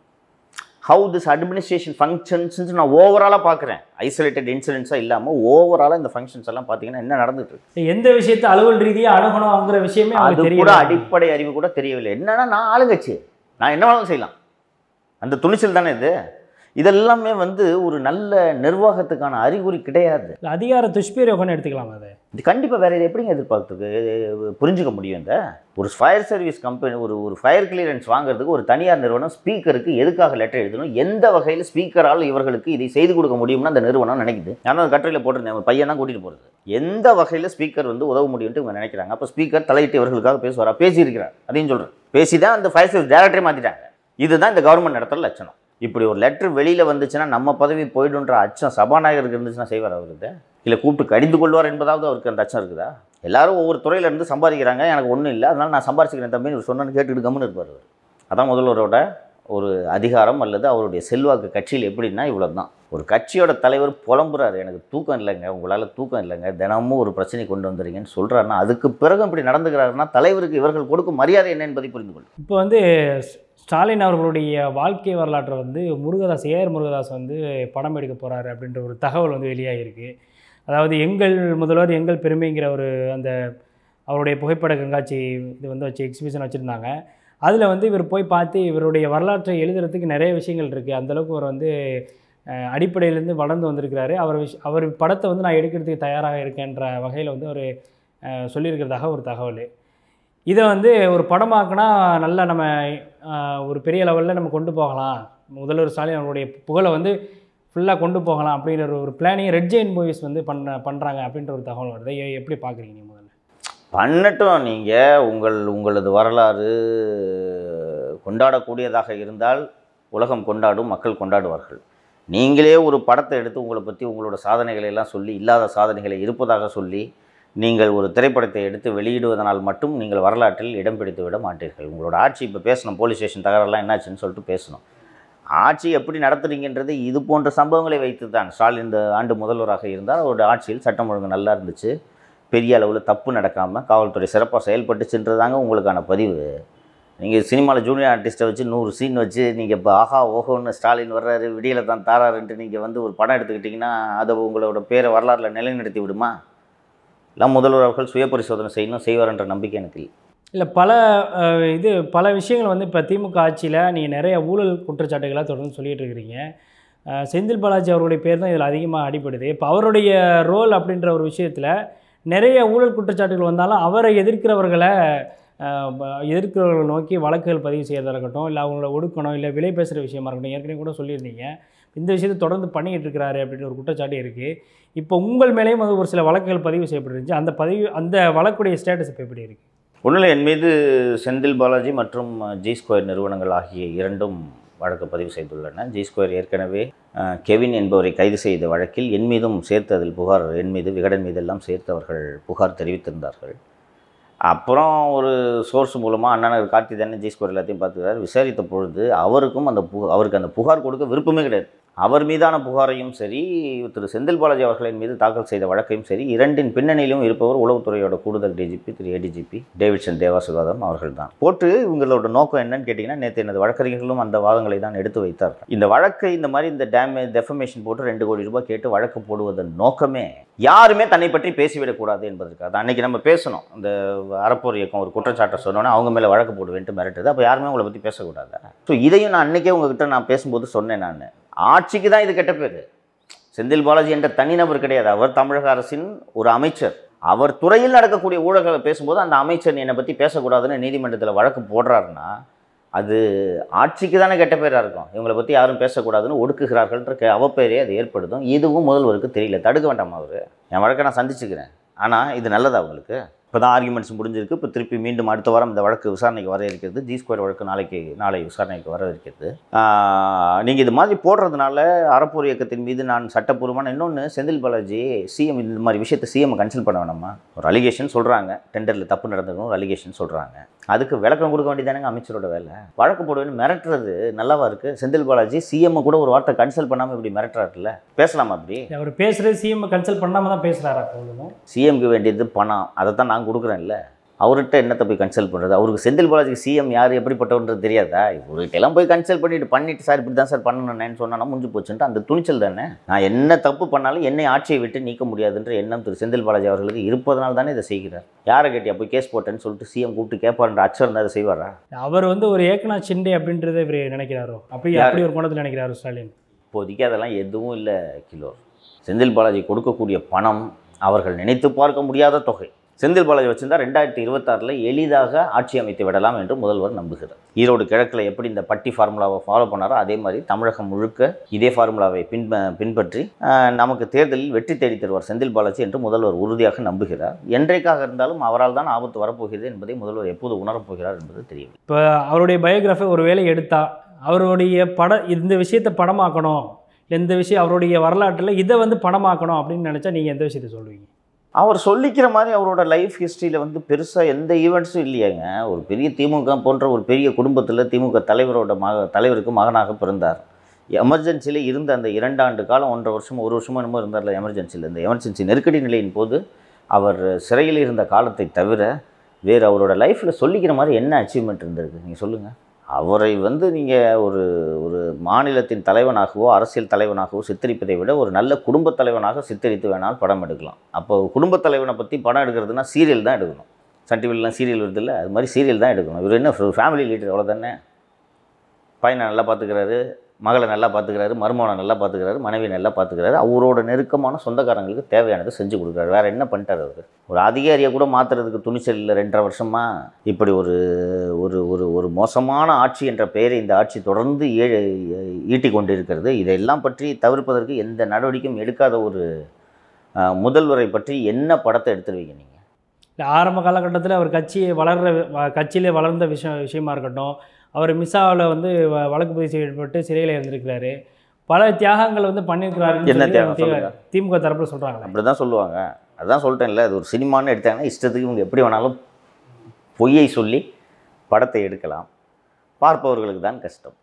Speaker 4: ஹவு திஸ் அட்மினிஸ்ட்ரேஷன் ஃபங்க்ஷன்ஸ் நான் ஓவராலாக பார்க்குறேன் ஐசோலேட்டட் இன்சிடென்ட்ஸாக இல்லாமல் ஓவராலாக இந்த ஃபங்க்ஷன்ஸ் எல்லாம் பார்த்தீங்கன்னா என்ன நடந்துட்டு இருக்கு
Speaker 3: எந்த விஷயத்தை அலுவல் ரீதியாக அணுகணுங்கிற விஷயமே
Speaker 4: அது
Speaker 3: அவங்களுக்கு
Speaker 4: கூட
Speaker 3: தெரியல
Speaker 4: அடிப்படை அறிவு கூட தெரியவில்லை என்னன்னா நான் ஆளுங்கட்சி நான் என்ன வேணாலும் செய்யலாம் அந்த துணிச்சல் தானே இது இதெல்லாமே வந்து ஒரு நல்ல நிர்வாகத்துக்கான அறிகுறி கிடையாது
Speaker 3: அதிகார துஷ்பிரயோகம்னு எடுத்துக்கலாம் அதை
Speaker 4: இது கண்டிப்பாக வேறு இது எப்படிங்க எதிர்பார்த்துக்கு புரிஞ்சுக்க முடியும் இந்த ஒரு ஃபயர் சர்வீஸ் கம்பெனி ஒரு ஒரு ஃபயர் கிளியரன்ஸ் வாங்குறதுக்கு ஒரு தனியார் நிறுவனம் ஸ்பீக்கருக்கு எதுக்காக லெட்டர் எழுதணும் எந்த வகையில் ஸ்பீக்கரால் இவர்களுக்கு இதை செய்து கொடுக்க முடியும்னு அந்த நிறுவனம் நினைக்குது நான் அந்த கட்டுரையில் போட்டிருந்தேன் ஒரு பையன் தான் கூட்டிகிட்டு போகிறது எந்த வகையில் ஸ்பீக்கர் வந்து உதவ முடியும்ட்டு இவங்க நினைக்கிறாங்க அப்போ ஸ்பீக்கர் தலையிட்டு இவர்களுக்காக பேசுவாரா பேசியிருக்கிறார் அதையும் சொல்கிறேன் பேசி தான் அந்த ஃபயர் சர்வீஸ் டேரக்டரே மாற்றிட்டாங்க இதுதான் இந்த கவர்மெண்ட் நடத்துகிற லட்சணம் இப்படி ஒரு லெட்டர் வெளியில் வந்துச்சுன்னா நம்ம பதவி போயிடுன்ற அச்சம் சபாநாயகருக்கு இருந்துச்சுன்னா செய்வார் அவருக்கு இல்லை கூப்பிட்டு கடிந்து கொள்வார் என்பதாவது அவருக்கு அந்த அச்சம் இருக்குதா எல்லாரும் ஒவ்வொரு துறையில இருந்து சம்பாதிக்கிறாங்க எனக்கு ஒன்றும் இல்லை அதனால நான் சம்பாதிச்சுக்கிறேன் தம்பின்னு இவர் சொன்னு கேட்டுட்டு கம்முன்னு இருப்பார் அவர் அதான் முதல்வரோட ஒரு அதிகாரம் அல்லது அவருடைய செல்வாக்கு கட்சியில் எப்படின்னா இவ்வளோ தான் ஒரு கட்சியோட தலைவர் புலம்புறாரு எனக்கு தூக்கம் இல்லைங்க உங்களால் தூக்கம் இல்லைங்க தினமும் ஒரு பிரச்சனை கொண்டு வந்துறீங்கன்னு சொல்கிறாருன்னா அதுக்கு பிறகு இப்படி நடந்துக்கிறாருன்னா தலைவருக்கு இவர்கள் கொடுக்கும் மரியாதை என்ன என்பதை புரிந்து கொள்ளும்
Speaker 3: இப்போ வந்து ஸ்டாலின் அவர்களுடைய வாழ்க்கை வரலாற்றை வந்து முருகதாஸ் ஏஆர் முருகதாஸ் வந்து படம் எடுக்க போகிறாரு அப்படின்ற ஒரு தகவல் வந்து வெளியாகிருக்கு அதாவது எங்கள் முதல்வர் எங்கள் பெருமைங்கிற ஒரு அந்த அவருடைய புகைப்பட கண்காட்சி இது வந்து வச்சு எக்ஸிபிஷன் வச்சுருந்தாங்க அதில் வந்து இவர் போய் பார்த்து இவருடைய வரலாற்றை எழுதுறதுக்கு நிறைய விஷயங்கள் இருக்குது அந்தளவுக்கு அவர் வந்து அஹ், அடிப்படையிலேருந்து வளர்ந்து வந்திருக்கிறாரு அவர் விஷ் அவர் படத்தை வந்து நான் எடுக்கிறதுக்கு தயாராக இருக்கேன்ற வகையில் வந்து அவர் அஹ், சொல்லியிருக்கிறதாக ஒரு தகவல் இதை வந்து ஒரு படமாக்குனா நல்லா நம்ம ஆஹ், ஒரு பெரிய லெவலில் நம்ம கொண்டு போகலாம் முதல்வர் ஸ்டாலின் அவருடைய புகழை வந்து ஃபுல்லாக கொண்டு போகலாம் அப்படிங்கிற ஒரு பிளானிங் ரெட் ஜெயின் மூவிஸ் வந்து பண்ண பண்ணுறாங்க அப்படின்ற ஒரு தகவல் வருது எ- எப்படி பார்க்குறீங்க நீங்கள் முதல்ல
Speaker 4: பண்ணட்டும் நீங்கள் உங்கள் உங்களது வரலாறு கொண்டாடக்கூடியதாக இருந்தால் உலகம் கொண்டாடும் மக்கள் கொண்டாடுவார்கள் நீங்களே ஒரு படத்தை எடுத்து உங்களை பற்றி உங்களோட சாதனைகளை எல்லாம் சொல்லி இல்லாத சாதனைகளை இருப்பதாக சொல்லி நீங்கள் ஒரு திரைப்படத்தை எடுத்து வெளியிடுவதனால் மட்டும் நீங்கள் வரலாற்றில் இடம் பிடித்து விட மாட்டீர்கள் உங்களோட ஆட்சி இப்போ பேசணும் போலீஸ் ஸ்டேஷன் தகரெல்லாம் என்னாச்சுன்னு சொல்லிட்டு பேசணும் ஆட்சி எப்படி நடத்துறீங்கன்றது இது போன்ற சம்பவங்களை வைத்து தான் ஸ்டாலின் இந்த ஆண்டு முதல்வராக இருந்தால் அவருடைய ஆட்சியில் சட்டம் ஒழுங்கு நல்லா இருந்துச்சு பெரிய அளவில் தப்பு நடக்காமல் காவல்துறை சிறப்பாக செயல்பட்டுச்சுன்றதாங்க உங்களுக்கான பதிவு நீங்கள் சினிமாவில் ஜூனியர் ஆர்டிஸ்ட்டை வச்சு நூறு சீன் வச்சு நீங்கள் இப்போ ஆஹா ஓஹோன்னு ஸ்டாலின் வர்றாரு விடியலை தான் தாராருன்ட்டு நீங்கள் வந்து ஒரு படம் எடுத்துக்கிட்டிங்கன்னா அதை உங்களோட பேரை வரலாறுல நிலைநிறுத்தி விடுமா எல்லாம் முதல்வர் அவர்கள் சுய பரிசோதனை செய்யணும் செய்வார்ன்ற நம்பிக்கை எனக்கு இல்லை
Speaker 3: இல்லை பல அஹ், இது பல விஷயங்கள் வந்து இப்போ திமுக ஆட்சியில் நீங்கள் நிறைய ஊழல் குற்றச்சாட்டுகளாக தொடர்ந்து சொல்லிட்டு இருக்கிறீங்க அஹ், செந்தில் பாலாஜி அவருடைய பேர் தான் இதில் அதிகமாக அடிபடுது இப்போ அவருடைய ரோல் அப்படின்ற ஒரு விஷயத்தில் நிறைய ஊழல் குற்றச்சாட்டுகள் வந்தாலும் அவரை எதிர்க்கிறவர்களை அஹ், ப- எதிர்க்கிறவர்களை நோக்கி வழக்குகள் பதிவு செய்யறதா இருக்கட்டும் இல்லை அவங்கள ஒடுக்கணும் இல்லை விலை பேசுகிற விஷயமா இருக்கட்டும் ஏற்கனவே கூட சொல்லியிருந்தீங்க இந்த விஷயத்தை தொடர்ந்து பண்ணிக்கிட்டு இருக்கிறாரு அப்படின்ற ஒரு குற்றச்சாட்டு இருக்குது இப்போ உங்கள் மேலேயும் வந்து ஒரு சில வழக்குகள் பதிவு செய்யப்பட்டிருந்துச்சு அந்த பதிவு அந்த வழக்குடைய ஸ்டேட்டஸ் இப்போ எப்படி இருக்குது
Speaker 4: ஒன்றில் என் மீது செந்தில் பாலாஜி மற்றும் ஜி ஸ்கொயர் நிறுவனங்கள் ஆகிய இரண்டும் வழக்கு பதிவு செய்துள்ளன ஜி ஸ்கொயர் ஏற்கனவே அஹ், கெவின் என்பவரை கைது செய்த வழக்கில் என் மீதும் சேர்த்து அதில் புகார் என் மீது விகடன் மீதெல்லாம் சேர்த்து அவர்கள் புகார் தெரிவித்திருந்தார்கள் அப்புறம் ஒரு சோர்ஸ் மூலமாக அண்ணனர் கார்த்தி தானே ஜி ஸ்கொயர் எல்லாத்தையும் பார்த்துக்கிறார் விசாரித்த பொழுது அவருக்கும் அந்த பு அவருக்கு அந்த புகார் கொடுக்க விருப்பமே கிடையாது அவர் மீதான புகாரையும் சரி திரு செந்தில் பாலாஜி அவர்களின் மீது தாக்கல் செய்த வழக்கையும் சரி இரண்டின் பின்னணியிலும் இருப்பவர் உளவுத்துறையோட கூடுதல் டிஜிபி திரு ஏடிஜிபி டேவிட்சன் தேவாசுகாதம் அவர்கள் தான் போட்டு இவங்களோட நோக்கம் என்னன்னு கேட்டிங்கன்னா நேற்று எனது வழக்கறிஞர்களும் அந்த வாதங்களை தான் எடுத்து வைத்தார்கள் இந்த வழக்கை இந்த மாதிரி இந்த டேமேஜ் டெஃபமேஷன் போட்டு ரெண்டு கோடி ரூபாய் கேட்டு வழக்கு போடுவதன் நோக்கமே யாருமே தன்னை பற்றி பேசிவிடக்கூடாது என்பதற்காக அது அன்னைக்கு நம்ம பேசணும் இந்த அறப்போர் இயக்கம் ஒரு குற்றச்சாட்டை சொன்னோன்னா அவங்க மேலே வழக்கு போடுவேன்ட்டு மிரட்டுது அப்போ யாருமே உங்களை பற்றி பேசக்கூடாது ஸோ இதையும் நான் அன்னைக்கே உங்ககிட்ட நான் பேசும்போது சொன்னேன் நான் ஆட்சிக்கு தான் இது கெட்ட பேர் செந்தில் பாலாஜி என்ற தனிநபர் கிடையாது அவர் தமிழக அரசின் ஒரு அமைச்சர் அவர் துறையில் நடக்கக்கூடிய ஊழல்களை பேசும்போது அந்த அமைச்சர் என்னை பற்றி பேசக்கூடாதுன்னு நீதிமன்றத்தில் வழக்கு போடுறாருன்னா அது ஆட்சிக்கு தானே கெட்ட பேராக இருக்கும் இவங்களை பற்றி யாரும் பேசக்கூடாதுன்னு ஒடுக்குகிறார்கள்ன்ற கே- அவப்பெயரே அது ஏற்படுத்தும் இதுவும் முதல்வருக்கு தெரியல தடுக்க வேண்டாமா அவர் என் வழக்கை நான் சந்திச்சுக்கிறேன் ஆனால் இது நல்லதா உங்களுக்கு இப்போ தான் ஆர்குமெண்ட்ஸ் முடிஞ்சிருக்கு இப்போ திருப்பி மீண்டும் அடுத்த வாரம் இந்த வழக்கு விசாரணைக்கு வர இருக்கிறது ஜி ஸ்கொயர் வழக்கு நாளைக்கு நாளை விசாரணைக்கு வர இருக்கிறது நீங்கள் இது மாதிரி போடுறதுனால அறப்போர் இயக்கத்தின் மீது நான் சட்டப்பூர்வமான இன்னொன்று செந்தில் பாலாஜி சிஎம் இந்த மாதிரி விஷயத்தை சிஎம் கன்சல்ட் பண்ண வேணாமா ஒரு அலிகேஷன் சொல்கிறாங்க டெண்டரில் தப்பு நடந்திருக்கும் ஒரு அலிகேஷன் சொல்கிறாங்க அதுக்கு விளக்கம் கொடுக்க வேண்டியதானங்க அமைச்சரோட வேலை வழக்கு போடுவேன்னு மிரட்டுறது நல்லாவா இருக்குது செந்தில் பாலாஜி சிஎம் கூட ஒரு வார்த்தை கன்சல்ட் பண்ணாமல் இப்படி மிரட்டுறாருல்ல பேசலாமா அப்படி
Speaker 3: அவர் பேசுகிறது சிஎம் கன்சல்ட் பண்ணாமல் தான் பேசுகிறாரா அப்பொழுதும்
Speaker 4: சிஎம்க்கு வேண்டியது பணம் அதை தான் நான் கொடுக்குறேன்ல அவர்கிட்ட என்னத்தை போய் கன்சல்ட் பண்ணுறது அவருக்கு செந்தில் பாலாஜிக்கு சிஎம் யார் எப்படிப்பட்டவன்றது தெரியாதா இவர்கிட்ட எல்லாம் போய் கன்சல்ட் பண்ணிட்டு பண்ணிட்டு சார் இப்படி தான் சார் பண்ணணும்னு சொன்னா முடிஞ்சு போச்சுன்ட்டு அந்த துணிச்சல் தானே நான் என்ன தப்பு பண்ணாலும் என்னை ஆட்சியை விட்டு நீக்க முடியாதுன்ற எண்ணம் திரு செந்தில் பாலாஜி அவர்களுக்கு இருப்பதனால தானே இதை செய்கிறார் யாரை கேட்டியா போய் கேஸ் போட்டேன்னு சொல்லிட்டு சிஎம் கூப்பிட்டு கேட்பாருன்ற அச்சம் இருந்தால் அதை செய்வாரா
Speaker 3: அவர் வந்து ஒரு ஏக்நாத் ஷிண்டே அப்படின்றத இவர் நினைக்கிறாரோ அப்படி
Speaker 4: யாரு?
Speaker 3: அப்படி ஒரு கோணத்தில் நினைக்கிறாரு ஸ்டாலின்
Speaker 4: இப்போதைக்கு அதெல்லாம் எதுவும் இல்லை கிலோ செந்தில் பாலாஜி கொடுக்கக்கூடிய பணம் அவர்கள் நினைத்து பார்க்க முடியாத தொகை செந்தில் பாலாஜி வச்சிருந்தா ரெண்டாயிரத்தி இருபத்தாறில் எளிதாக ஆட்சி அமைத்து விடலாம் என்று முதல்வர் நம்புகிறார் ஈரோடு கிழக்கில் எப்படி இந்த பட்டி ஃபார்முலாவை ஃபாலோ பண்ணாரோ அதே மாதிரி தமிழகம் முழுக்க இதே ஃபார்முலாவை பின் பின்பற்றி ஆஹ், நமக்கு தேர்தலில் வெற்றி தேடி தருவார் செந்தில் பாலாஜி என்று முதல்வர் உறுதியாக நம்புகிறார் என்றைக்காக இருந்தாலும் அவரால் தான் ஆபத்து வரப்போகிறது என்பதை முதல்வர் எப்போது உணரப் போகிறார் என்பது தெரியவில்லை
Speaker 3: இப்போ அவருடைய பயோகிராஃபி ஒரு வேலை எடுத்தா அவருடைய பட இந்த விஷயத்தை படமாக்கணும் இந்த விஷயம் அவருடைய வரலாற்றில் இதை வந்து படமாக்கணும் அப்படின்னு நினச்சா நீங்கள் எந்த விஷயத்தை சொல்லுவீங்க
Speaker 4: அவர் சொல்லிக்கிற மாதிரி அவரோட லைஃப் ஹிஸ்ட்ரியில் வந்து பெருசாக எந்த ஈவெண்ட்ஸும் இல்லையாங்க ஒரு பெரிய திமுக போன்ற ஒரு பெரிய குடும்பத்தில் திமுக தலைவரோட மக தலைவருக்கு மகனாக பிறந்தார் எமர்ஜென்சியில் இருந்த அந்த இரண்டாண்டு காலம் ஒன்றரை வருஷம் ஒரு வருஷமோ என்னமோ இருந்தார்ல எமர்ஜென்சியில் இந்த எமர்ஜென்சி நெருக்கடி நிலையின் போது அவர் சிறையில் இருந்த காலத்தை தவிர வேறு அவரோட லைஃப்பில் சொல்லிக்கிற மாதிரி என்ன அச்சீவ்மெண்ட் இருந்திருக்கு நீங்கள் சொல்லுங்கள் அவரை வந்து நீங்கள் ஒரு ஒரு மாநிலத்தின் தலைவனாகவோ அரசியல் தலைவனாகவோ சித்தரிப்பதை விட ஒரு நல்ல குடும்பத் தலைவனாக சித்தரித்து வேணால் படம் எடுக்கலாம் அப்போ குடும்பத் தலைவனை பற்றி படம் எடுக்கிறதுனா சீரியல் தான் எடுக்கணும் சன் டிவிலலாம் சீரியல் வருது இல்லை அது மாதிரி சீரியல் தான் எடுக்கணும் இவர் என்ன ஃபேமிலி லீடர் அவ்வளோதானே பையனை நல்லா பார்த்துக்கிறாரு மகளை நல்லா பார்த்துக்கிறாரு மருமகனை நல்லா பார்த்துக்கிறாரு மனைவியை நல்லா பார்த்துக்கிறாரு அவரோட நெருக்கமான சொந்தக்காரங்களுக்கு தேவையானதை செஞ்சு கொடுக்குறாரு வேறு என்ன பண்ணிட்டார் அவர் ஒரு அதிகாரியை கூட மாற்றுறதுக்கு துணிச்சல் இல்லை ரெண்டரை வருஷமாக இப்படி ஒரு ஒரு ஒரு ஒரு மோசமான ஆட்சி என்ற பெயரை இந்த ஆட்சி தொடர்ந்து ஏ ஈட்டி கொண்டிருக்கிறது இதையெல்லாம் பற்றி தவிர்ப்பதற்கு எந்த நடவடிக்கையும் எடுக்காத ஒரு அஹ், முதல்வரை பற்றி என்ன படத்தை எடுத்துருவீங்க நீங்கள்
Speaker 3: இல்லை ஆரம்ப காலகட்டத்தில் அவர் கட்சி வளர்ற வ- கட்சியிலே வளர்ந்த விஷயம் விஷயமா இருக்கட்டும் அவர் மிஸ்ஸாவில் வந்து வ- வழக்கு பதிவு செய்யப்பட்டு சிறையில் இருந்திருக்கிறாரு பல தியாகங்கள் வந்து பண்ணியிருக்கிறாருன்னு
Speaker 4: என்ன
Speaker 3: சொல்லி
Speaker 4: தியாகம்
Speaker 3: தி-
Speaker 4: சொல்லுங்க.
Speaker 3: திமுக தரப்பில் சொல்கிறாங்களே
Speaker 4: அப்படி தான் சொல்லுவாங்க அதான் சொல்லிட்டேன்ல அது ஒரு சினிமான்னு எடுத்தாங்கன்னா இஷ்டத்துக்கு இவங்க எப்படி வேணாலும் பொய்யை சொல்லி படத்தை எடுக்கலாம் பார்ப்பவர்களுக்கு தான் கஷ்டம்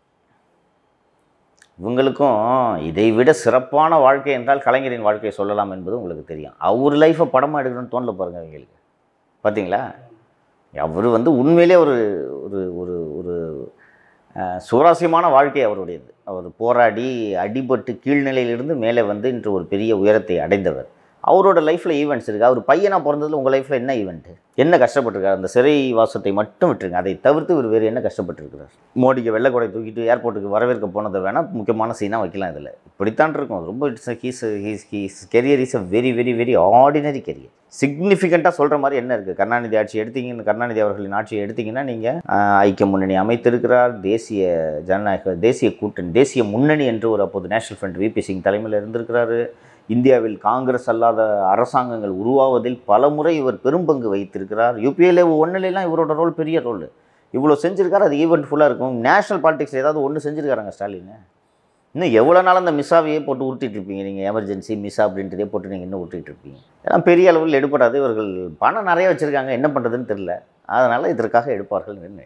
Speaker 4: இவங்களுக்கும் இதை விட சிறப்பான வாழ்க்கை என்றால் கலைஞரின் வாழ்க்கையை சொல்லலாம் என்பது உங்களுக்கு தெரியும் அவர் லைஃப்பை படமாக எடுக்கணும்னு தோணல பாருங்க அவங்களுக்கு பார்த்தீங்களா அவர் வந்து உண்மையிலே ஒரு ஒரு ஒரு ஒரு அஹ், சுவாரஸ்யமான வாழ்க்கை அவருடையது அவர் போராடி அடிபட்டு கீழ்நிலையிலிருந்து மேலே வந்து இன்று ஒரு பெரிய உயரத்தை அடைந்தவர் அவரோட லைஃப்பில் ஈவெண்ட்ஸ் இருக்குது அவர் பையனாக பிறந்ததில் உங்கள் லைஃப்பில் என்ன ஈவெண்ட்டு என்ன கஷ்டப்பட்டிருக்காரு அந்த சிறை வாசத்தை மட்டும் விட்டுருங்க அதை தவிர்த்து இவர் வேறு என்ன கஷ்டப்பட்டிருக்கிறார் மோடிக்கு வெள்ளைக்கொடை தூக்கிட்டு ஏர்போர்ட்டுக்கு வரவேற்க போனதை வேணால் முக்கியமான சீனாக வைக்கலாம் இதில் இப்படித்தான் இருக்கும் ரொம்ப it's he's he's he's career is a very very very ordinary career சிக்னிஃபிகண்ட்டாக சொல்கிற மாதிரி என்ன இருக்குது கருணாநிதி ஆட்சி எடுத்தீங்கன்னு கருணாநிதி அவர்களின் ஆட்சியை எடுத்தீங்கன்னா நீங்கள் ஐக்கிய முன்னணி அமைத்திருக்கிறார் தேசிய ஜனநாயக தேசிய கூட்டணி தேசிய முன்னணி என்று ஒரு அப்போது நேஷனல் ஃப்ரண்ட் விபி சிங் தலைமையில் இருந்திருக்கிறாரு இந்தியாவில் காங்கிரஸ் அல்லாத அரசாங்கங்கள் உருவாவதில் பல முறை இவர் பெரும்பங்கு வைத்திருக்கிறார் யூபிஏல ஒன்றுலாம் இவரோட ரோல் பெரிய ரோல் இவ்வளோ செஞ்சிருக்காரு அது ஈவெண்ட் ஃபுல்லாக இருக்கும் நேஷனல் பாலிடிக்ஸ் ஏதாவது ஒன்று செஞ்சுருக்காருங்க ஸ்டாலின் இன்னும் எவ்வளோ நாள் அந்த மிஸ்ஸாவையே போட்டு உருட்டிட்டு இருப்பீங்க நீங்கள் எமர்ஜென்சி மிஸ்ஸா அப்படின்றதே போட்டு நீங்கள் இன்னும் உருட்டிட்டு இருப்பீங்க ஏன்னா பெரிய அளவில் எடுப்படாது இவர்கள் பணம் நிறைய வச்சுருக்காங்க என்ன பண்ணுறதுன்னு தெரில அதனால் இதற்காக எடுப்பார்கள் நினைக்கிறேன்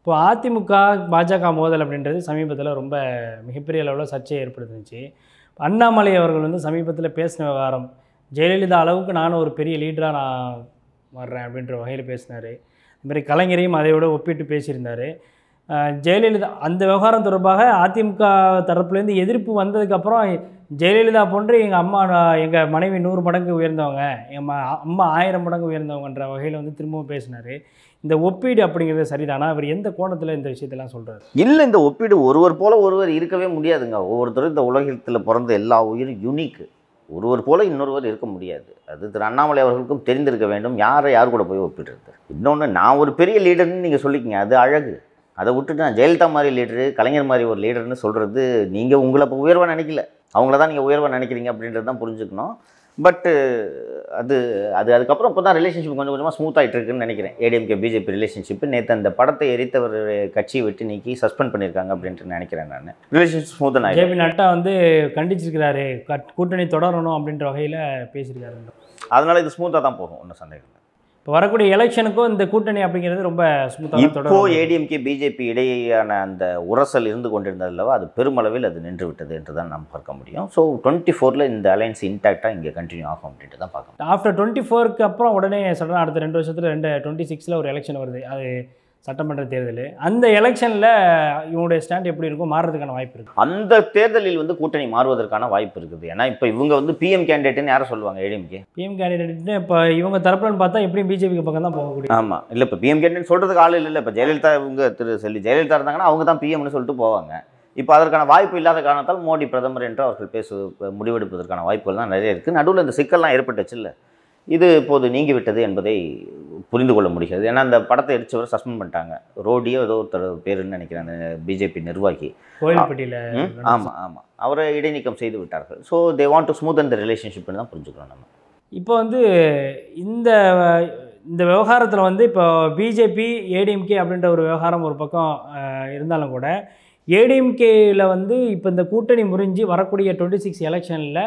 Speaker 3: இப்போ அதிமுக பாஜக மோதல் அப்படின்றது சமீபத்தில் ரொம்ப மிகப்பெரிய அளவில் சர்ச்சையை ஏற்படுத்துச்சு அண்ணாமலை அவர்கள் வந்து சமீபத்தில் பேசின விவகாரம் ஜெயலலிதா அளவுக்கு நானும் ஒரு பெரிய லீடராக நான் வர்றேன் அப்படின்ற வகையில் பேசினார் இதுமாதிரி கலைஞரையும் அதையோட ஒப்பிட்டு பேசியிருந்தார் அஹ் ஜெயலலிதா அந்த விவகாரம் தொடர்பாக அதிமுக தரப்புலேருந்து எதிர்ப்பு வந்ததுக்கப்புறம் ஜெயலலிதா போன்று எங்கள் அம்மா எங்கள் மனைவி நூறு மடங்கு உயர்ந்தவங்க எங்கள் அம்மா ஆயிரம் மடங்கு உயர்ந்தவங்கன்ற வகையில் வந்து திரும்பவும் பேசினார் இந்த ஒப்பீடு அப்படிங்கிறது சரிதானா அவர் எந்த கோணத்தில் இந்த விஷயத்தெல்லாம் சொல்கிறார்
Speaker 4: இல்லை இந்த ஒப்பீடு ஒருவர் போல ஒருவர் இருக்கவே முடியாதுங்க ஒவ்வொருத்தரும் இந்த உலகத்தில் பிறந்த எல்லா உயிரும் யூனிக் ஒருவர் போல இன்னொருவர் இருக்க முடியாது அது திரு அண்ணாமலை அவர்களுக்கும் தெரிந்திருக்க வேண்டும் யாரை யார் கூட போய் ஒப்பிடுறது இன்னொன்று நான் ஒரு பெரிய லீடர்னு நீங்கள் சொல்லிக்கங்க அது அழகு அதை விட்டுட்டு நான் ஜெயலலிதா மாதிரி லீடரு கலைஞர் மாதிரி ஒரு லீடர்னு சொல்கிறது நீங்கள் உங்களை இப்போ உயர்வாக நினைக்கல அவங்கள தான் நீங்கள் உயர்வாக நினைக்கிறீங்க அப்படின்றது தான் புரிஞ்சுக்கணும் பட்டு அது அது அதுக்கப்புறம் இப்போ தான் ரிலேஷன்ஷிப் கொஞ்சம் கொஞ்சமாக ஸ்மூத் ஆகிட்டு இருக்குன்னு நினைக்கிறேன் ஏடிஎம்கே பிஜேபி ரிலேஷன்ஷிப் நேற்று அந்த படத்தை எரித்தவர் கட்சியை விட்டு நீக்கி சஸ்பெண்ட் பண்ணியிருக்காங்க அப்படின்ட்டு நினைக்கிறேன் நான் ரிலேஷன்ஷிப் ஸ்மூத் ஆகிடும்
Speaker 3: ஜேபி நட்டா வந்து கண்டிச்சிருக்கிறாரு கட்- கூட்டணி தொடரணும் அப்படின்ற வகையில் பேசியிருக்காரு
Speaker 4: அதனால இது ஸ்மூத்தாக தான் போகும் ஒன்றும் சந்தேகம் இல்லை.
Speaker 3: இப்போ வரக்கூடிய எலெக்ஷனுக்கும் இந்த கூட்டணி அப்படிங்கிறது ரொம்ப ஸ்மூத்தாக
Speaker 4: இப்போ
Speaker 3: தொடரும்
Speaker 4: ஏடிஎம்கே பிஜேபி இடையேயான அந்த உரசல் இருந்து கொண்டிருந்தது அல்லவா அது பெருமளவில் அது நின்று விட்டது என்று தான் நாம் பார்க்க முடியும் ஸோ டுவெண்ட்டி ஃபோரில் இந்த அலைன்ஸ் இன்டாக்டாக இங்கே கன்டினியூ ஆகும் அப்படின்ட்டு தான் பார்க்க முடியும்
Speaker 3: ஆஃப்டர் டுவெண்ட்டி ஃபோருக்கு அப்புறம் உடனே சடனாக அடுத்த ரெண்டு வருஷத்தில் ரெண்டு டுவெண்ட்டி சிக்ஸில் ஒரு எலெக்ஷன் வருது அது சட்டமன்ற தேர்தல் அந்த எலெக்ஷனில் இவங்களுடைய ஸ்டாண்ட் எப்படி இருக்கும் மாறுறதுக்கான வாய்ப்பு இருக்குது
Speaker 4: அந்த தேர்தலில் வந்து கூட்டணி மாறுவதற்கான வாய்ப்பு இருக்குது ஏன்னா இப்போ இவங்க வந்து பிஎம் கேண்டிடேட்னு யாரை சொல்லுவாங்க ஏடிஎம்கே
Speaker 3: பிஎம் கேண்டிடேட்னு இப்போ இவங்க தரப்புலன்னு பார்த்தா எப்படியும் பிஜேபிக்கு பக்கம் தான் போகக்கூடிய
Speaker 4: ஆமாம் இல்லை இப்போ பிஎம் கேண்டிடேட் சொல்கிறதுக்கு ஆள் இல்லை இப்போ ஜெயலலிதா இவங்க திரு செல்வி ஜெயலலிதா இருந்தாங்கன்னா அவங்க தான் பிஎம்னு சொல்லிட்டு போவாங்க இப்போ அதற்கான வாய்ப்பு இல்லாத காரணத்தால் மோடி பிரதமர் என்று அவர்கள் பேசு முடிவெடுப்பதற்கான வாய்ப்புகள் தான் நிறைய இருக்குது நடுவில் இந்த சிக்கல்லாம் ஏற்பட்டுச்சு இல்லை இது இப்போது நீங்கிவிட்டது என்பதை புரிந்து கொள்ள முடிகிறது ஏன்னா அந்த படத்தை எரிச்சவர் சஸ்பெண்ட் பண்ணிட்டாங்க ரோடியோ ஏதோ ஒருத்தர் பேருன்னு நினைக்கிறேன் அந்த பிஜேபி நிர்வாகி
Speaker 3: கோயில்பட்டியில்
Speaker 4: ஆமாம் ஆமாம் அவரை இடைநீக்கம் செய்து விட்டார்கள் so they want to smooth the ரிலேஷன்ஷிப்னு தான் புரிஞ்சுக்கிறோம் நம்ம
Speaker 3: இப்போ வந்து இந்த இந்த விவகாரத்தில் வந்து இப்போ பிஜேபி ஏடிஎம்கே அப்படின்ற ஒரு விவகாரம் ஒரு பக்கம் அஹ், இருந்தாலும் கூட ஏடிஎம்கேயில் வந்து இப்போ இந்த கூட்டணி முறிஞ்சு வரக்கூடிய டுவெண்ட்டி சிக்ஸ் எலெக்ஷனில்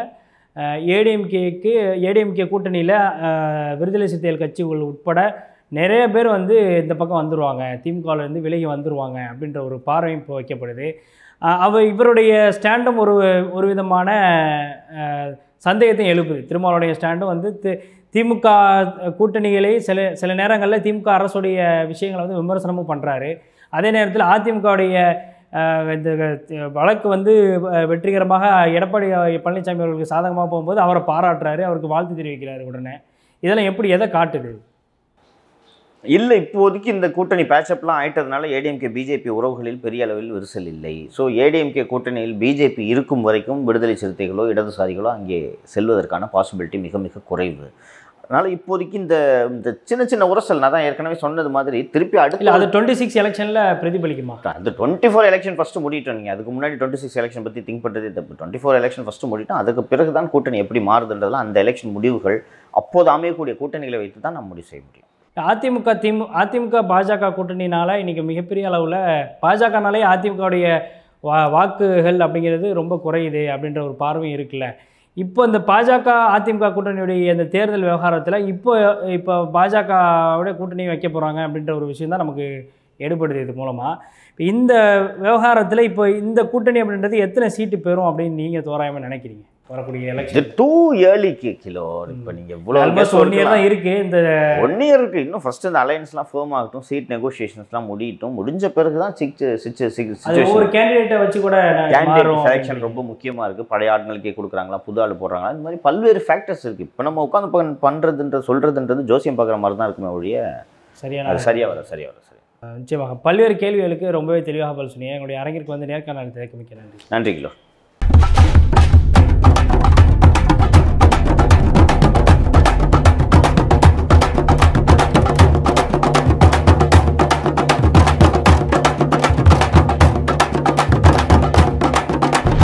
Speaker 3: ஏடிஎம்கேக்கு ஏடிஎம்கே கூட்டணியில் விடுதலை சிறுத்தைகள் கட்சிகள் உட்பட நிறைய பேர் வந்து இந்த பக்கம் வந்துடுவாங்க திமுகவிலேருந்து விலகி வந்துடுவாங்க அப்படின்ற ஒரு பார்வையும் இப்போ வைக்கப்படுது அஹ், அவ இவருடைய ஸ்டாண்டும் ஒரு ஒரு விதமான அஹ், சந்தேகத்தையும் எழுப்புது திருமாவளுடைய ஸ்டாண்டும் வந்து தி- திமுக கூட்டணிகளை சில சில நேரங்களில் திமுக அரசுடைய விஷயங்களை வந்து விமர்சனமும் பண்ணுறாரு அதே நேரத்தில் அதிமுகவுடைய அஹ், இந்த அஹ், வழக்கு வந்து அஹ், வெற்றிகரமாக எடப்பாடி பழனிசாமி அவர்களுக்கு சாதகமாக போகும்போது அவரை பாராட்டுறாரு அவருக்கு வாழ்த்து தெரிவிக்கிறாரு உடனே இதெல்லாம் எப்படி எதை காட்டுது
Speaker 4: இல்லை இப்போதைக்கு இந்த கூட்டணி பேச்சப்லாம் ஆயிட்டதுனால ஏடிஎம்கே பிஜேபி உறவுகளில் பெரிய அளவில் விரிசல் இல்லை ஸோ ஏடிஎம்கே கூட்டணியில் பிஜேபி இருக்கும் வரைக்கும் விடுதலை சிறுத்தைகளோ இடதுசாரிகளோ அங்கே செல்வதற்கான பாசிபிலிட்டி மிக மிக குறைவு அதனால் இப்போதைக்கு இந்த இந்த சின்ன சின்ன உரசல் நான் தான் ஏற்கனவே சொன்னது மாதிரி திருப்பி
Speaker 3: இல்லை
Speaker 4: அடுத்து
Speaker 3: அது டுவெண்ட்டி சிக்ஸ் எலெக்ஷனில் பிரதிபலிக்குமா
Speaker 4: அந்த டுவெண்ட்டி ஃபோர் எலெக்ஷன் ஃபஸ்ட்டு முடிட்டோம் நீங்கள் அதுக்கு முன்னாடி டுவெண்ட்டி சிக்ஸ் எலெக்ஷன் பற்றி திங்க் பண்ணுறதே தப்பு டுவெண்ட்டி ஃபோர் எலெக்ஷன் ஃபஸ்ட்டு முடிட்டோம் அதுக்கு பிறகு தான் கூட்டணி எப்படி மாறுதுன்றதெல்லாம் அந்த எலெக்ஷன் முடிவுகள் அப்போது அமையக்கூடிய கூட்டணிகளை வைத்து தான் நம்ம முடிவு செய்ய முடியும்
Speaker 3: அதிமுக திமு அதிமுக பாஜக கூட்டணினால இன்னைக்கு மிகப்பெரிய அளவில் பாஜகனாலே அதிமுகவுடைய வா வாக்குகள் அப்படிங்கிறது ரொம்ப குறையுது அப்படின்ற ஒரு பார்வையும் இருக்குல்ல இப்போ இந்த பாஜக அதிமுக கூட்டணியுடைய இந்த தேர்தல் விவகாரத்தில் இப்போ இப்போ பாஜகவோட கூட்டணி வைக்க போகிறாங்க அப்படின்ற ஒரு விஷயம் தான் நமக்கு எடுபடுது இது மூலமாக இப்போ இந்த விவகாரத்தில் இப்போ இந்த கூட்டணி அப்படின்றது எத்தனை சீட்டு பெறும் அப்படின்னு நீங்கள் தோராயமாக நினைக்கிறீங்க வரக்கூடிய
Speaker 4: இது
Speaker 3: எலெக்ஷன்
Speaker 4: டூ ஏர்லிக்கு கிலோ இப்போ நீங்கள் இவ்வளோ
Speaker 3: ஆல்மோஸ்ட் ஒன் இயர் தான் இருக்குது இந்த
Speaker 4: ஒன் இயர் இருக்குது இன்னும் ஃபஸ்ட்டு இந்த அலையன்ஸ்லாம் ஃபேம் ஆகட்டும் சீட் நெகோசியேஷன்ஸ்லாம் முடியட்டும் முடிஞ்ச பிறகு தான் சிக்ஸ் சிக்ஸ்
Speaker 3: அது ஒவ்வொரு கேண்டிடேட்டை வச்சு கூட
Speaker 4: கேண்டிடேட்
Speaker 3: மாறும்
Speaker 4: செலெக்ஷன் ரொம்ப முக்கியமாக இருக்குது பழைய ஆட்களுக்கே கொடுக்குறாங்களா புது ஆள் போடுறாங்களா இந்த மாதிரி பல்வேறு ஃபேக்டர்ஸ் இருக்குது இப்போ நம்ம உட்காந்து பண் பண்ணுறதுன்ற சொல்கிறதுன்றது ஜோசியம் பார்க்குற மாதிரி தான் இருக்குமே ஒழிய
Speaker 3: சரியான
Speaker 4: அது சரியாக வர சரியாக வர சரி
Speaker 3: நிச்சயமாக பல்வேறு கேள்விகளுக்கு ரொம்பவே தெளிவாக பதில் சொன்னீங்க எங்களுடைய அரங்கிற்கு வந்து நேர்காணல் திறக்க மிக்க நன்றி
Speaker 4: நன்றி கிலோ